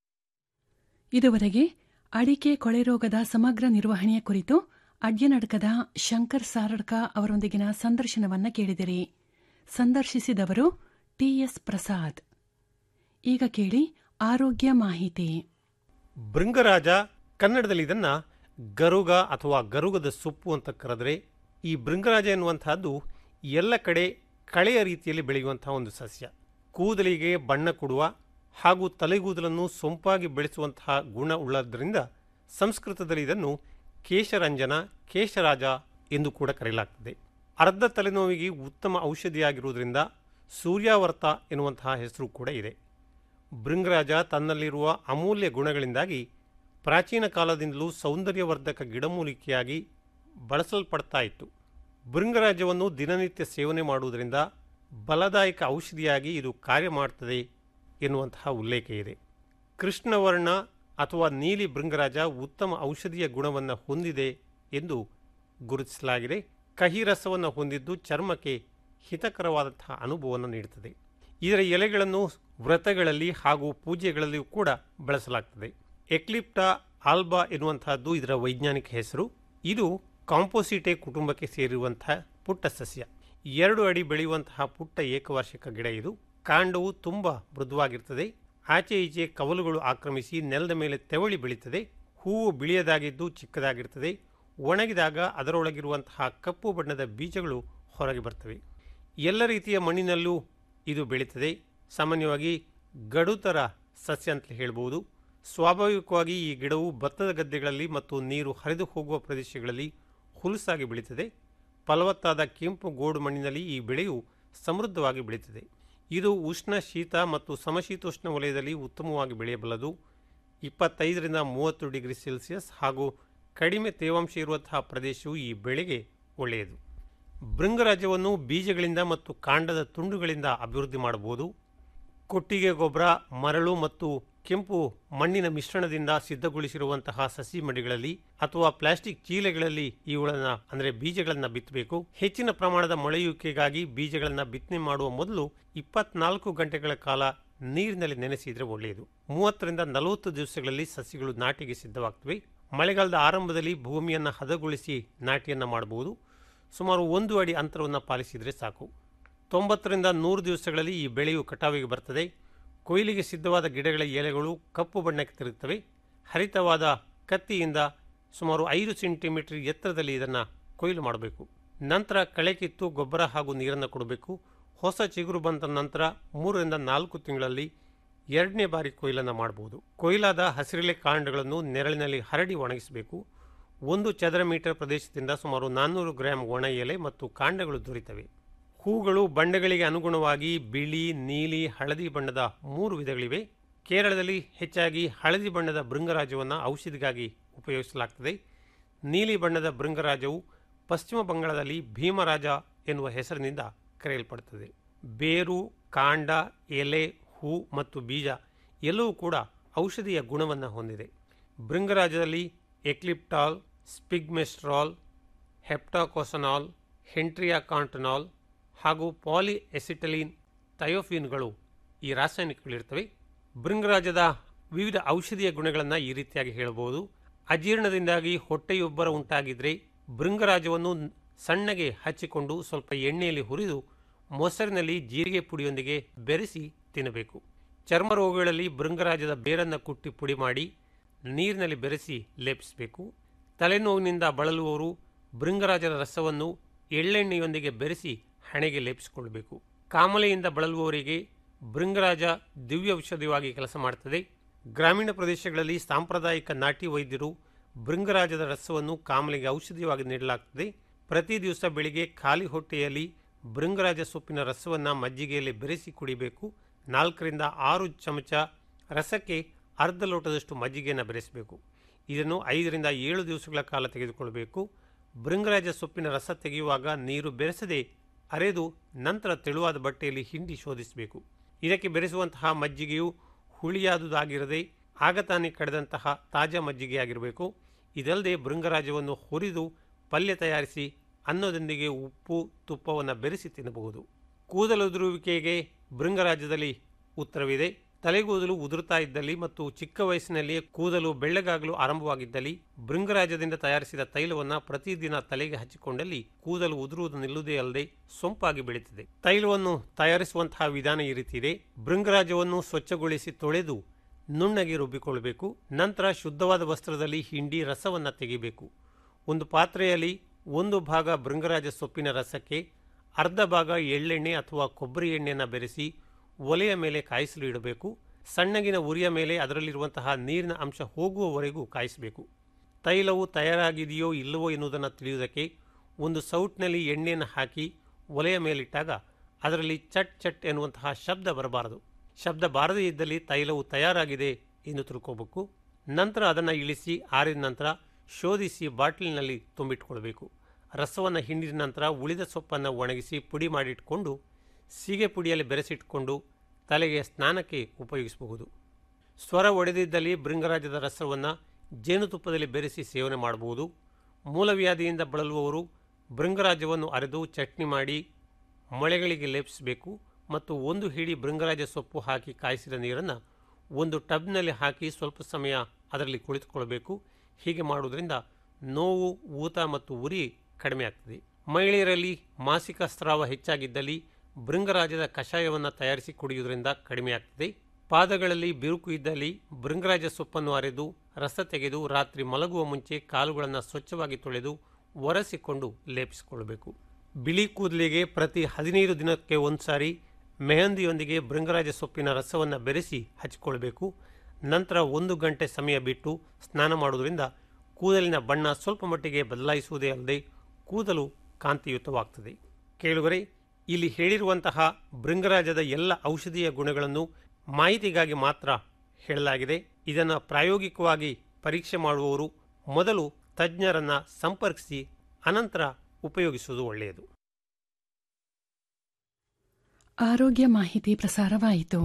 ಇದುವರೆಗೆ ಅಡಿಕೆ ಕೊಳೆ ರೋಗದ ಸಮಗ್ರ ನಿರ್ವಹಣೆಯ ಕುರಿತು ಅಡ್ಯನಡ್ಕದ ಶಂಕರ್ ಸಾರಡ್ಕ ಅವರೊಂದಿಗಿನ ಸಂದರ್ಶನವನ್ನ ಕೇಳಿದಿರಿ ಸಂದರ್ಶಿಸಿದವರು ಟಿಎಸ್ ಪ್ರಸಾದ್ ಈಗ ಕೇಳಿ ಆರೋಗ್ಯ ಮಾಹಿತಿ ಭೃಂಗರಾಜ ಕನ್ನಡದಲ್ಲಿ ಇದನ್ನ ಗರುಗ ಅಥವಾ ಗರುಗದ ಸೊಪ್ಪು ಅಂತ ಕರೆದ್ರೆ ಈ ಭೃಂಗರಾಜ ಎನ್ನುವಂತಹದ್ದು ಎಲ್ಲ ಕಡೆ ಕಳೆಯ ರೀತಿಯಲ್ಲಿ ಬೆಳೆಯುವಂತಹ ಒಂದು ಸಸ್ಯ ಕೂದಲಿಗೆ ಬಣ್ಣ ಕೊಡುವ ಹಾಗೂ ತಲೆಗೂದಲನ್ನು ಸೊಂಪಾಗಿ ಬೆಳೆಸುವಂತಹ ಗುಣ ಉಳ್ಳದ್ರಿಂದ ಸಂಸ್ಕೃತದಲ್ಲಿ ಇದನ್ನು ಕೇಶರಂಜನ ಕೇಶರಾಜ ಎಂದು ಕೂಡ ಕರೆಯಲಾಗ್ತದೆ ಅರ್ಧ ತಲೆನೋವಿಗೆ ಉತ್ತಮ ಔಷಧಿಯಾಗಿರುವುದರಿಂದ ಸೂರ್ಯಾವರ್ತ ಎನ್ನುವಂತಹ ಹೆಸರು ಕೂಡ ಇದೆ ಭೃಂಗರಾಜ ತನ್ನಲ್ಲಿರುವ ಅಮೂಲ್ಯ ಗುಣಗಳಿಂದಾಗಿ ಪ್ರಾಚೀನ ಕಾಲದಿಂದಲೂ ಸೌಂದರ್ಯವರ್ಧಕ ಗಿಡಮೂಲಿಕೆಯಾಗಿ ಬಳಸಲ್ಪಡ್ತಾ ಇತ್ತು ಭೃಂಗರಾಜವನ್ನು ದಿನನಿತ್ಯ ಸೇವನೆ ಮಾಡುವುದರಿಂದ ಬಲದಾಯಕ ಔಷಧಿಯಾಗಿ ಇದು ಕಾರ್ಯ ಮಾಡ್ತದೆ ಎನ್ನುವಂತಹ ಉಲ್ಲೇಖ ಇದೆ ಕೃಷ್ಣವರ್ಣ ಅಥವಾ ನೀಲಿ ಭೃಂಗರಾಜ ಉತ್ತಮ ಔಷಧೀಯ ಗುಣವನ್ನು ಹೊಂದಿದೆ ಎಂದು ಗುರುತಿಸಲಾಗಿದೆ ಕಹಿ ರಸವನ್ನು ಹೊಂದಿದ್ದು ಚರ್ಮಕ್ಕೆ ಹಿತಕರವಾದಂತಹ ಅನುಭವವನ್ನು ನೀಡುತ್ತದೆ ಇದರ ಎಲೆಗಳನ್ನು ವ್ರತಗಳಲ್ಲಿ ಹಾಗೂ ಪೂಜೆಗಳಲ್ಲಿಯೂ ಕೂಡ ಬಳಸಲಾಗ್ತದೆ ಎಕ್ಲಿಪ್ಟಾ ಆಲ್ಬಾ ಎನ್ನುವಂತಹದ್ದು ಇದರ ವೈಜ್ಞಾನಿಕ ಹೆಸರು ಇದು ಕಾಂಪೋಸಿಟೆ ಕುಟುಂಬಕ್ಕೆ ಸೇರಿರುವಂತಹ ಪುಟ್ಟ ಸಸ್ಯ ಎರಡು ಅಡಿ ಬೆಳೆಯುವಂತಹ ಪುಟ್ಟ ಏಕವಾರ್ಷಿಕ ಗಿಡ ಇದು ಕಾಂಡವು ತುಂಬ ಮೃದುವಾಗಿರ್ತದೆ ಆಚೆ ಈಚೆ ಕವಲುಗಳು ಆಕ್ರಮಿಸಿ ನೆಲದ ಮೇಲೆ ತೆವಳಿ ಬೆಳೀತದೆ ಹೂವು ಬಿಳಿಯದಾಗಿದ್ದು ಚಿಕ್ಕದಾಗಿರ್ತದೆ ಒಣಗಿದಾಗ ಅದರೊಳಗಿರುವಂತಹ ಕಪ್ಪು ಬಣ್ಣದ ಬೀಜಗಳು ಹೊರಗೆ ಬರ್ತವೆ ಎಲ್ಲ ರೀತಿಯ ಮಣ್ಣಿನಲ್ಲೂ ಇದು ಬೆಳೀತದೆ ಸಾಮಾನ್ಯವಾಗಿ ಗಡುತರ ಸಸ್ಯ ಅಂತ ಹೇಳ್ಬೋದು ಸ್ವಾಭಾವಿಕವಾಗಿ ಈ ಗಿಡವು ಭತ್ತದ ಗದ್ದೆಗಳಲ್ಲಿ ಮತ್ತು ನೀರು ಹರಿದು ಹೋಗುವ ಪ್ರದೇಶಗಳಲ್ಲಿ ಹುಲುಸಾಗಿ ಬೆಳೀತದೆ ಫಲವತ್ತಾದ ಕೆಂಪು ಗೋಡು ಮಣ್ಣಿನಲ್ಲಿ ಈ ಬೆಳೆಯು ಸಮೃದ್ಧವಾಗಿ ಬೆಳೀತದೆ ಇದು ಉಷ್ಣ ಶೀತ ಮತ್ತು ಸಮಶೀತೋಷ್ಣ ವಲಯದಲ್ಲಿ ಉತ್ತಮವಾಗಿ ಬೆಳೆಯಬಲ್ಲದು ಇಪ್ಪತ್ತೈದರಿಂದ ಮೂವತ್ತು ಡಿಗ್ರಿ ಸೆಲ್ಸಿಯಸ್ ಹಾಗೂ ಕಡಿಮೆ ತೇವಾಂಶ ಇರುವಂತಹ ಪ್ರದೇಶವು ಈ ಬೆಳೆಗೆ ಒಳ್ಳೆಯದು ಭೃಂಗರಾಜ್ಯವನ್ನು ಬೀಜಗಳಿಂದ ಮತ್ತು ಕಾಂಡದ ತುಂಡುಗಳಿಂದ ಅಭಿವೃದ್ಧಿ ಮಾಡಬಹುದು ಕೊಟ್ಟಿಗೆ ಗೊಬ್ಬರ ಮರಳು ಮತ್ತು ಕೆಂಪು ಮಣ್ಣಿನ ಮಿಶ್ರಣದಿಂದ ಸಿದ್ಧಗೊಳಿಸಿರುವಂತಹ ಸಸಿ ಮಡಿಗಳಲ್ಲಿ ಅಥವಾ ಪ್ಲಾಸ್ಟಿಕ್ ಚೀಲೆಗಳಲ್ಲಿ ಇವುಗಳನ್ನು ಅಂದರೆ ಬೀಜಗಳನ್ನು ಬಿತ್ತಬೇಕು ಹೆಚ್ಚಿನ ಪ್ರಮಾಣದ ಮೊಳೆಯುವಿಕೆಗಾಗಿ ಬೀಜಗಳನ್ನು ಬಿತ್ತನೆ ಮಾಡುವ ಮೊದಲು ಇಪ್ಪತ್ನಾಲ್ಕು ಗಂಟೆಗಳ ಕಾಲ ನೀರಿನಲ್ಲಿ ನೆನೆಸಿದ್ರೆ ಒಳ್ಳೆಯದು ಮೂವತ್ತರಿಂದ ನಲವತ್ತು ದಿವಸಗಳಲ್ಲಿ ಸಸಿಗಳು ನಾಟಿಗೆ ಸಿದ್ಧವಾಗ್ತವೆ ಮಳೆಗಾಲದ ಆರಂಭದಲ್ಲಿ ಭೂಮಿಯನ್ನು ಹದಗೊಳಿಸಿ ನಾಟಿಯನ್ನು ಮಾಡಬಹುದು ಸುಮಾರು ಒಂದು ಅಡಿ ಅಂತರವನ್ನು ಪಾಲಿಸಿದರೆ ಸಾಕು ತೊಂಬತ್ತರಿಂದ ನೂರು ದಿವಸಗಳಲ್ಲಿ ಈ ಬೆಳೆಯು ಕಟಾವಿಗೆ ಬರ್ತದೆ ಕೊಯ್ಲಿಗೆ ಸಿದ್ಧವಾದ ಗಿಡಗಳ ಎಲೆಗಳು ಕಪ್ಪು ಬಣ್ಣಕ್ಕೆ ತಿರುಗುತ್ತವೆ ಹರಿತವಾದ ಕತ್ತಿಯಿಂದ ಸುಮಾರು ಐದು ಸೆಂಟಿಮೀಟರ್ ಎತ್ತರದಲ್ಲಿ ಇದನ್ನು ಕೊಯ್ಲು ಮಾಡಬೇಕು ನಂತರ ಕಳೆ ಕಿತ್ತು ಗೊಬ್ಬರ ಹಾಗೂ ನೀರನ್ನು ಕೊಡಬೇಕು ಹೊಸ ಚಿಗುರು ಬಂದ ನಂತರ ಮೂರರಿಂದ ನಾಲ್ಕು ತಿಂಗಳಲ್ಲಿ ಎರಡನೇ ಬಾರಿ ಕೊಯ್ಲನ್ನು ಮಾಡಬಹುದು ಕೊಯ್ಲಾದ ಹಸಿರೆಲೆ ಕಾಂಡಗಳನ್ನು ನೆರಳಿನಲ್ಲಿ ಹರಡಿ ಒಣಗಿಸಬೇಕು ಒಂದು ಚದರ ಮೀಟರ್ ಪ್ರದೇಶದಿಂದ ಸುಮಾರು ನಾನ್ನೂರು ಗ್ರಾಂ ಒಣ ಎಲೆ ಮತ್ತು ಕಾಂಡಗಳು ದೊರೆತವೆ ಹೂಗಳು ಬಣ್ಣಗಳಿಗೆ ಅನುಗುಣವಾಗಿ ಬಿಳಿ ನೀಲಿ ಹಳದಿ ಬಣ್ಣದ ಮೂರು ವಿಧಗಳಿವೆ ಕೇರಳದಲ್ಲಿ ಹೆಚ್ಚಾಗಿ ಹಳದಿ ಬಣ್ಣದ ಭೃಂಗರಾಜವನ್ನು ಔಷಧಿಗಾಗಿ ಉಪಯೋಗಿಸಲಾಗ್ತದೆ ನೀಲಿ ಬಣ್ಣದ ಭೃಂಗರಾಜವು ಪಶ್ಚಿಮ ಬಂಗಾಳದಲ್ಲಿ ಭೀಮರಾಜ ಎನ್ನುವ ಹೆಸರಿನಿಂದ ಕರೆಯಲ್ಪಡುತ್ತದೆ ಬೇರು ಕಾಂಡ ಎಲೆ ಹೂ ಮತ್ತು ಬೀಜ ಎಲ್ಲವೂ ಕೂಡ ಔಷಧಿಯ ಗುಣವನ್ನು ಹೊಂದಿದೆ ಭೃಂಗರಾಜದಲ್ಲಿ ಎಕ್ಲಿಪ್ಟಾಲ್ ಸ್ಪಿಗ್ಮೆಸ್ಟ್ರಾಲ್ ಹೆಪ್ಟಾಕೋಸನಾಲ್ ಹೆಂಟ್ರಿಯಾಕಾಂಟನಾಲ್ ಹಾಗೂ ಪಾಲಿ ಎಸಿಟಲಿನ್ ಥಯೋಫಿನ್ಗಳು ಈ ರಾಸಾಯನಿಕಗಳಿರ್ತವೆ ಭೃಂಗರಾಜದ ವಿವಿಧ ಔಷಧೀಯ ಗುಣಗಳನ್ನು ಈ ರೀತಿಯಾಗಿ ಹೇಳಬಹುದು ಅಜೀರ್ಣದಿಂದಾಗಿ ಹೊಟ್ಟೆಯೊಬ್ಬರ ಉಂಟಾಗಿದ್ದರೆ ಭೃಂಗರಾಜವನ್ನು ಸಣ್ಣಗೆ ಹಚ್ಚಿಕೊಂಡು ಸ್ವಲ್ಪ ಎಣ್ಣೆಯಲ್ಲಿ ಹುರಿದು ಮೊಸರಿನಲ್ಲಿ ಜೀರಿಗೆ ಪುಡಿಯೊಂದಿಗೆ ಬೆರೆಸಿ ತಿನ್ನಬೇಕು ಚರ್ಮ ರೋಗಗಳಲ್ಲಿ ಭೃಂಗರಾಜದ ಬೇರನ್ನು ಕುಟ್ಟಿ ಪುಡಿ ಮಾಡಿ ನೀರಿನಲ್ಲಿ ಬೆರೆಸಿ ಲೇಪಿಸಬೇಕು ತಲೆನೋವಿನಿಂದ ಬಳಲುವವರು ಭೃಂಗರಾಜದ ರಸವನ್ನು ಎಳ್ಳೆಣ್ಣೆಯೊಂದಿಗೆ ಬೆರೆಸಿ ಹಣೆಗೆ ಲೇಪಿಸಿಕೊಳ್ಳಬೇಕು ಕಾಮಲೆಯಿಂದ ಬಳಲುವವರಿಗೆ ಭೃಂಗರಾಜ ದಿವ್ಯ ಔಷಧಿಯಾಗಿ ಕೆಲಸ ಮಾಡುತ್ತದೆ ಗ್ರಾಮೀಣ ಪ್ರದೇಶಗಳಲ್ಲಿ ಸಾಂಪ್ರದಾಯಿಕ ನಾಟಿ ವೈದ್ಯರು ಭೃಂಗರಾಜದ ರಸವನ್ನು ಕಾಮಲೆಗೆ ಔಷಧಿಯಾಗಿ ನೀಡಲಾಗುತ್ತದೆ ಪ್ರತಿ ದಿವಸ ಬೆಳಿಗ್ಗೆ ಖಾಲಿ ಹೊಟ್ಟೆಯಲ್ಲಿ ಭೃಂಗರಾಜ ಸೊಪ್ಪಿನ ರಸವನ್ನು ಮಜ್ಜಿಗೆಯಲ್ಲಿ ಬೆರೆಸಿ ಕುಡಿಬೇಕು ನಾಲ್ಕರಿಂದ ಆರು ಚಮಚ ರಸಕ್ಕೆ ಅರ್ಧ ಲೋಟದಷ್ಟು ಮಜ್ಜಿಗೆಯನ್ನು ಬೆರೆಸಬೇಕು ಇದನ್ನು ಐದರಿಂದ ಏಳು ದಿವಸಗಳ ಕಾಲ ತೆಗೆದುಕೊಳ್ಳಬೇಕು ಭೃಂಗರಾಜ ಸೊಪ್ಪಿನ ರಸ ತೆಗೆಯುವಾಗ ನೀರು ಬೆರೆಸದೆ ಅರೆದು ನಂತರ ತೆಳುವಾದ ಬಟ್ಟೆಯಲ್ಲಿ ಹಿಂಡಿ ಶೋಧಿಸಬೇಕು ಇದಕ್ಕೆ ಬೆರೆಸುವಂತಹ ಮಜ್ಜಿಗೆಯು ಹುಳಿಯಾದುದಾಗಿರದೆ ಆಗ ತಾನೇ ಕಡೆದಂತಹ ತಾಜಾ ಮಜ್ಜಿಗೆಯಾಗಿರಬೇಕು ಇದಲ್ಲದೆ ಭೃಂಗರಾಜವನ್ನು ಹುರಿದು ಪಲ್ಯ ತಯಾರಿಸಿ ಅನ್ನದೊಂದಿಗೆ ಉಪ್ಪು ತುಪ್ಪವನ್ನು ಬೆರೆಸಿ ತಿನ್ನಬಹುದು ಕೂದಲುದುರುವಿಕೆಗೆ ಭೃಂಗರಾಜ್ಯದಲ್ಲಿ ಉತ್ತರವಿದೆ ತಲೆಗೂದಲು ಉದುರುತ್ತಾ ಇದ್ದಲ್ಲಿ ಮತ್ತು ಚಿಕ್ಕ ವಯಸ್ಸಿನಲ್ಲಿಯೇ ಕೂದಲು ಬೆಳ್ಳಗಾಗಲು ಆರಂಭವಾಗಿದ್ದಲ್ಲಿ ಭೃಂಗರಾಜದಿಂದ ತಯಾರಿಸಿದ ತೈಲವನ್ನು ಪ್ರತಿದಿನ ತಲೆಗೆ ಹಚ್ಚಿಕೊಂಡಲ್ಲಿ ಕೂದಲು ಉದುರುವುದು ನಿಲ್ಲುವುದೇ ಅಲ್ಲದೆ ಸೊಂಪಾಗಿ ಬೆಳೀತದೆ ತೈಲವನ್ನು ತಯಾರಿಸುವಂತಹ ವಿಧಾನ ಈ ರೀತಿ ಇದೆ ಭೃಂಗರಾಜವನ್ನು ಸ್ವಚ್ಛಗೊಳಿಸಿ ತೊಳೆದು ನುಣ್ಣಗೆ ರುಬ್ಬಿಕೊಳ್ಳಬೇಕು ನಂತರ ಶುದ್ಧವಾದ ವಸ್ತ್ರದಲ್ಲಿ ಹಿಂಡಿ ರಸವನ್ನು ತೆಗೆಯಬೇಕು ಒಂದು ಪಾತ್ರೆಯಲ್ಲಿ ಒಂದು ಭಾಗ ಭೃಂಗರಾಜ ಸೊಪ್ಪಿನ ರಸಕ್ಕೆ ಅರ್ಧ ಭಾಗ ಎಳ್ಳೆಣ್ಣೆ ಅಥವಾ ಕೊಬ್ಬರಿ ಎಣ್ಣೆಯನ್ನು ಬೆರೆಸಿ ಒಲೆಯ ಮೇಲೆ ಕಾಯಿಸಲು ಇಡಬೇಕು ಸಣ್ಣಗಿನ ಉರಿಯ ಮೇಲೆ ಅದರಲ್ಲಿರುವಂತಹ ನೀರಿನ ಅಂಶ ಹೋಗುವವರೆಗೂ ಕಾಯಿಸಬೇಕು ತೈಲವು ತಯಾರಾಗಿದೆಯೋ ಇಲ್ಲವೋ ಎನ್ನುವುದನ್ನು ತಿಳಿಯುವುದಕ್ಕೆ ಒಂದು ಸೌಟ್ನಲ್ಲಿ ಎಣ್ಣೆಯನ್ನು ಹಾಕಿ ಒಲೆಯ ಮೇಲಿಟ್ಟಾಗ ಅದರಲ್ಲಿ ಚಟ್ ಚಟ್ ಎನ್ನುವಂತಹ ಶಬ್ದ ಬರಬಾರದು ಶಬ್ದ ಬಾರದೇ ಇದ್ದಲ್ಲಿ ತೈಲವು ತಯಾರಾಗಿದೆ ಎಂದು ತಿಳ್ಕೋಬೇಕು ನಂತರ ಅದನ್ನು ಇಳಿಸಿ ಆರಿದ ನಂತರ ಶೋಧಿಸಿ ಬಾಟಲಿನಲ್ಲಿ ತುಂಬಿಟ್ಕೊಳ್ಬೇಕು ರಸವನ್ನು ಹಿಂಡಿದ ನಂತರ ಉಳಿದ ಸೊಪ್ಪನ್ನು ಒಣಗಿಸಿ ಪುಡಿ ಮಾಡಿಟ್ಕೊಂಡು ಸೀಗೆ ಪುಡಿಯಲ್ಲಿ ಬೆರೆಸಿಟ್ಟುಕೊಂಡು ತಲೆಗೆ ಸ್ನಾನಕ್ಕೆ ಉಪಯೋಗಿಸಬಹುದು ಸ್ವರ ಒಡೆದಿದ್ದಲ್ಲಿ ಭೃಂಗರಾಜದ ರಸವನ್ನು ಜೇನುತುಪ್ಪದಲ್ಲಿ ಬೆರೆಸಿ ಸೇವನೆ ಮಾಡಬಹುದು ಮೂಲವ್ಯಾಧಿಯಿಂದ ಬಳಲುವವರು ಭೃಂಗರಾಜವನ್ನು ಅರೆದು ಚಟ್ನಿ ಮಾಡಿ ಮೊಳೆಗಳಿಗೆ ಲೇಪಿಸಬೇಕು ಮತ್ತು ಒಂದು ಹಿಡಿ ಭೃಂಗರಾಜ ಸೊಪ್ಪು ಹಾಕಿ ಕಾಯಿಸಿದ ನೀರನ್ನು ಒಂದು ಟಬ್ನಲ್ಲಿ ಹಾಕಿ ಸ್ವಲ್ಪ ಸಮಯ ಅದರಲ್ಲಿ ಕುಳಿತುಕೊಳ್ಬೇಕು ಹೀಗೆ ಮಾಡುವುದರಿಂದ ನೋವು ಊತ ಮತ್ತು ಉರಿ ಕಡಿಮೆ ಆಗ್ತದೆ ಮಹಿಳೆಯರಲ್ಲಿ ಮಾಸಿಕ ಸ್ರಾವ ಹೆಚ್ಚಾಗಿದ್ದಲ್ಲಿ ಭೃಂಗರಾಜದ ಕಷಾಯವನ್ನು ತಯಾರಿಸಿ ಕುಡಿಯುವುದರಿಂದ ಕಡಿಮೆ ಆಗ್ತದೆ ಪಾದಗಳಲ್ಲಿ ಬಿರುಕು ಇದ್ದಲ್ಲಿ ಭೃಂಗರಾಜ ಸೊಪ್ಪನ್ನು ಅರೆದು ರಸ ತೆಗೆದು ರಾತ್ರಿ ಮಲಗುವ ಮುಂಚೆ ಕಾಲುಗಳನ್ನು ಸ್ವಚ್ಛವಾಗಿ ತೊಳೆದು ಒರೆಸಿಕೊಂಡು ಲೇಪಿಸಿಕೊಳ್ಳಬೇಕು ಬಿಳಿ ಕೂದಲಿಗೆ ಪ್ರತಿ ಹದಿನೈದು ದಿನಕ್ಕೆ ಒಂದ್ಸಾರಿ ಮೆಹಂದಿಯೊಂದಿಗೆ ಭೃಂಗರಾಜ ಸೊಪ್ಪಿನ ರಸವನ್ನು ಬೆರೆಸಿ ಹಚ್ಚಿಕೊಳ್ಬೇಕು ನಂತರ ಒಂದು ಗಂಟೆ ಸಮಯ ಬಿಟ್ಟು ಸ್ನಾನ ಮಾಡುವುದರಿಂದ ಕೂದಲಿನ ಬಣ್ಣ ಸ್ವಲ್ಪ ಮಟ್ಟಿಗೆ ಬದಲಾಯಿಸುವುದೇ ಅಲ್ಲದೆ ಕೂದಲು ಕಾಂತಿಯುತವಾಗ್ತದೆ ಕೇಳುವರೆ ಇಲ್ಲಿ ಹೇಳಿರುವಂತಹ ಭೃಂಗರಾಜದ ಎಲ್ಲ ಔಷಧೀಯ ಗುಣಗಳನ್ನು ಮಾಹಿತಿಗಾಗಿ ಮಾತ್ರ ಹೇಳಲಾಗಿದೆ ಇದನ್ನು ಪ್ರಾಯೋಗಿಕವಾಗಿ ಪರೀಕ್ಷೆ ಮಾಡುವವರು ಮೊದಲು ತಜ್ಞರನ್ನ ಸಂಪರ್ಕಿಸಿ ಅನಂತರ ಉಪಯೋಗಿಸುವುದು ಒಳ್ಳೆಯದು ಆರೋಗ್ಯ ಮಾಹಿತಿ ಪ್ರಸಾರವಾಯಿತು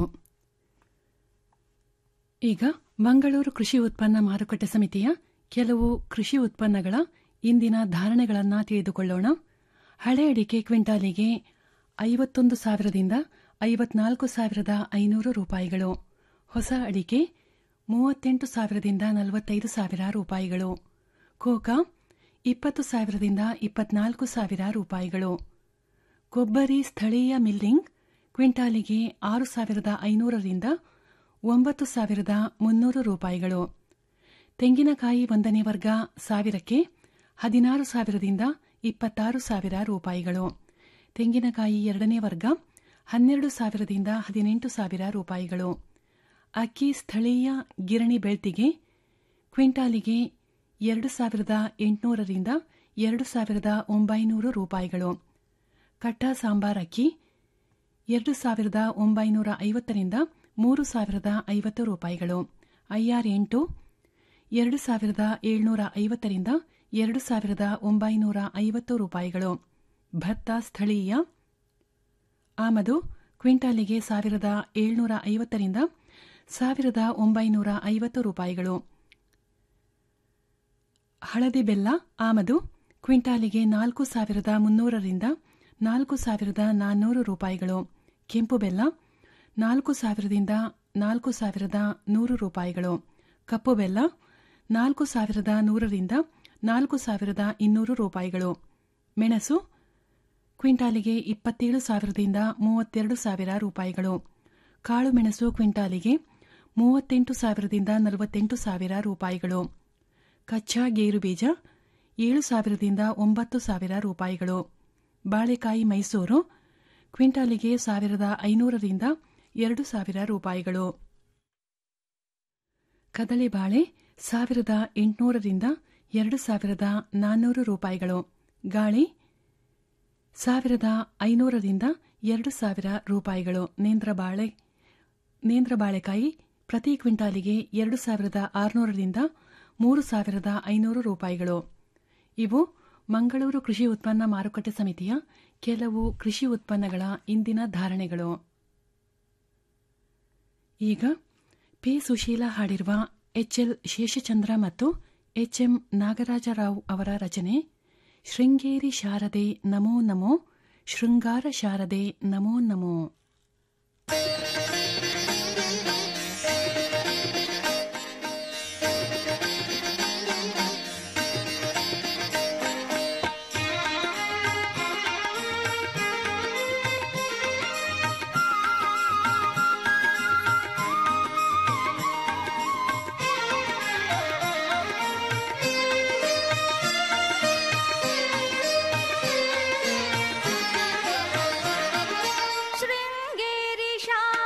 ಈಗ ಮಂಗಳೂರು ಕೃಷಿ ಉತ್ಪನ್ನ ಮಾರುಕಟ್ಟೆ ಸಮಿತಿಯ ಕೆಲವು ಕೃಷಿ ಉತ್ಪನ್ನಗಳ ಇಂದಿನ ಧಾರಣೆಗಳನ್ನು ತಿಳಿದುಕೊಳ್ಳೋಣ ಹಳೆ ಅಡಿಕೆ ಕ್ವಿಂಟಾಲಿಗೆ ಐವತ್ತೊಂದು ಸಾವಿರದಿಂದ ಐವತ್ನಾಲ್ಕು ಸಾವಿರದ ಐನೂರು ರೂಪಾಯಿಗಳು ಹೊಸ ಅಡಿಕೆ ಮೂವತ್ತೆಂಟು ಸಾವಿರದಿಂದ ನಲವತ್ತೈದು ಸಾವಿರ ರೂಪಾಯಿಗಳು ಕೋಕಾ ಇಪ್ಪತ್ತು ಸಾವಿರದಿಂದ ಇಪ್ಪತ್ನಾಲ್ಕು ಸಾವಿರ ರೂಪಾಯಿಗಳು ಕೊಬ್ಬರಿ ಸ್ಥಳೀಯ ಮಿಲ್ಲಿಂಗ್ ಕ್ವಿಂಟಾಲಿಗೆ ಆರು ಸಾವಿರದ ಐನೂರರಿಂದ ಒಂಬತ್ತು ಸಾವಿರದ ಮುನ್ನೂರು ರೂಪಾಯಿಗಳು ತೆಂಗಿನಕಾಯಿ ಒಂದನೇ ವರ್ಗ ಸಾವಿರಕ್ಕೆ ಹದಿನಾರು ಸಾವಿರದಿಂದ ಇಪ್ಪತ್ತಾರು ಸಾವಿರ ರೂಪಾಯಿಗಳು ತೆಂಗಿನಕಾಯಿ ಎರಡನೇ ವರ್ಗ ಹನ್ನೆರಡು ಸಾವಿರದಿಂದ ಹದಿನೆಂಟು ಸಾವಿರ ರೂಪಾಯಿಗಳು ಅಕ್ಕಿ ಸ್ಥಳೀಯ ಗಿರಣಿ ಬೆಳ್ತಿಗೆ ಕ್ವಿಂಟಾಲಿಗೆ ಎರಡು ಸಾವಿರದ ಎಂಟುನೂರರಿಂದ ಎರಡು ಸಾವಿರದ ಒಂಬೈನೂರು ರೂಪಾಯಿಗಳು ಕಟ್ಟ ಸಾಂಬಾರ್ ಅಕ್ಕಿ ಎರಡು ಸಾವಿರದ ಒಂಬೈನೂರ ಐವತ್ತರಿಂದ ಮೂರು ಸಾವಿರದ ಐವತ್ತು ರೂಪಾಯಿಗಳು ಐಆರ್ ಎಂಟು ಎರಡು ಸಾವಿರದ ಏಳ್ನೂರ ಐವತ್ತರಿಂದ ಎರಡು ಸಾವಿರದ ಒಂಬೈನೂರ ಐವತ್ತು ರೂಪಾಯಿಗಳು ಭತ್ತ ಸ್ಥಳೀಯ ಆಮದು ಕ್ವಿಂಟಾಲಿಗೆ ಸಾವಿರದ ಏಳ್ನೂರ ಐವತ್ತರಿಂದ ಸಾವಿರದ ಒಂಬೈನೂರ ಐವತ್ತು ರೂಪಾಯಿಗಳು ಹಳದಿ ಬೆಲ್ಲ ಆಮದು ಕ್ವಿಂಟಾಲಿಗೆ ನಾಲ್ಕು ಸಾವಿರದ ಮುನ್ನೂರರಿಂದ ನಾಲ್ಕು ಸಾವಿರದ ನಾನ್ನೂರು ರೂಪಾಯಿಗಳು ಕೆಂಪು ಬೆಲ್ಲ ನಾಲ್ಕು ಸಾವಿರದಿಂದ ನಾಲ್ಕು ಸಾವಿರದ ನೂರು ರೂಪಾಯಿಗಳು ಕಪ್ಪು ಬೆಲ್ಲ ನಾಲ್ಕು ಸಾವಿರದ ನೂರರಿಂದ ನಾಲ್ಕು ಸಾವಿರದ ಇನ್ನೂರು ರೂಪಾಯಿಗಳು ಮೆಣಸು ಕ್ವಿಂಟಾಲಿಗೆ ಇಪ್ಪತ್ತೇಳು ಸಾವಿರದಿಂದ ಮೂವತ್ತೆರಡು ಸಾವಿರ ರೂಪಾಯಿಗಳು ಕಾಳು ಮೆಣಸು ಕ್ವಿಂಟಾಲಿಗೆ ಮೂವತ್ತೆಂಟು ಸಾವಿರದಿಂದ ನಲವತ್ತೆಂಟು ಸಾವಿರ ರೂಪಾಯಿಗಳು ಕಚ್ಚಾ ಗೇರು ಬೀಜ ಏಳು ಸಾವಿರದಿಂದ ಒಂಬತ್ತು ಸಾವಿರ ರೂಪಾಯಿಗಳು ಬಾಳೆಕಾಯಿ ಮೈಸೂರು ಕ್ವಿಂಟಾಲಿಗೆ ಸಾವಿರದ ಐನೂರರಿಂದ ಎರಡು ಸಾವಿರ ರೂಪಾಯಿಗಳು ಕದಳಿ ಬಾಳೆ ಸಾವಿರದ ಎಂಟುನೂರರಿಂದ ಎರಡು ಸಾವಿರದ ನಾನ್ನೂರು ರೂಪಾಯಿಗಳು ಗಾಳಿ ಸಾವಿರದ ಐನೂರರಿಂದ ಎರಡು ಸಾವಿರ ರೂಪಾಯಿಗಳು ನೇಂದ್ರ ಬಾಳೆ ನೇಂದ್ರ ಬಾಳೆಕಾಯಿ ಪ್ರತಿ ಕ್ವಿಂಟಾಲಿಗೆ ಎರಡು ಸಾವಿರದ ಆರುನೂರರಿಂದ ಮೂರು ಸಾವಿರದ ಐನೂರು ರೂಪಾಯಿಗಳು ಇವು ಮಂಗಳೂರು ಕೃಷಿ ಉತ್ಪನ್ನ ಮಾರುಕಟ್ಟೆ ಸಮಿತಿಯ ಕೆಲವು ಕೃಷಿ ಉತ್ಪನ್ನಗಳ ಇಂದಿನ ಧಾರಣೆಗಳು ಈಗ ಪಿ ಸುಶೀಲಾ ಹಾಡಿರುವ ಎಚ್ಎಲ್ ಶೇಷಚಂದ್ರ ಮತ್ತು ಎಚ್ಎಂ ನಾಗರಾಜರಾವ್ ಅವರ ರಚನೆ ಶೃಂಗೇರಿ ಶಾರದೆ ನಮೋ ನಮೋ ಶೃಂಗಾರ ಶಾರದೆ ನಮೋ ನಮೋ ಶೃಂಗೇರಿ ಶಾ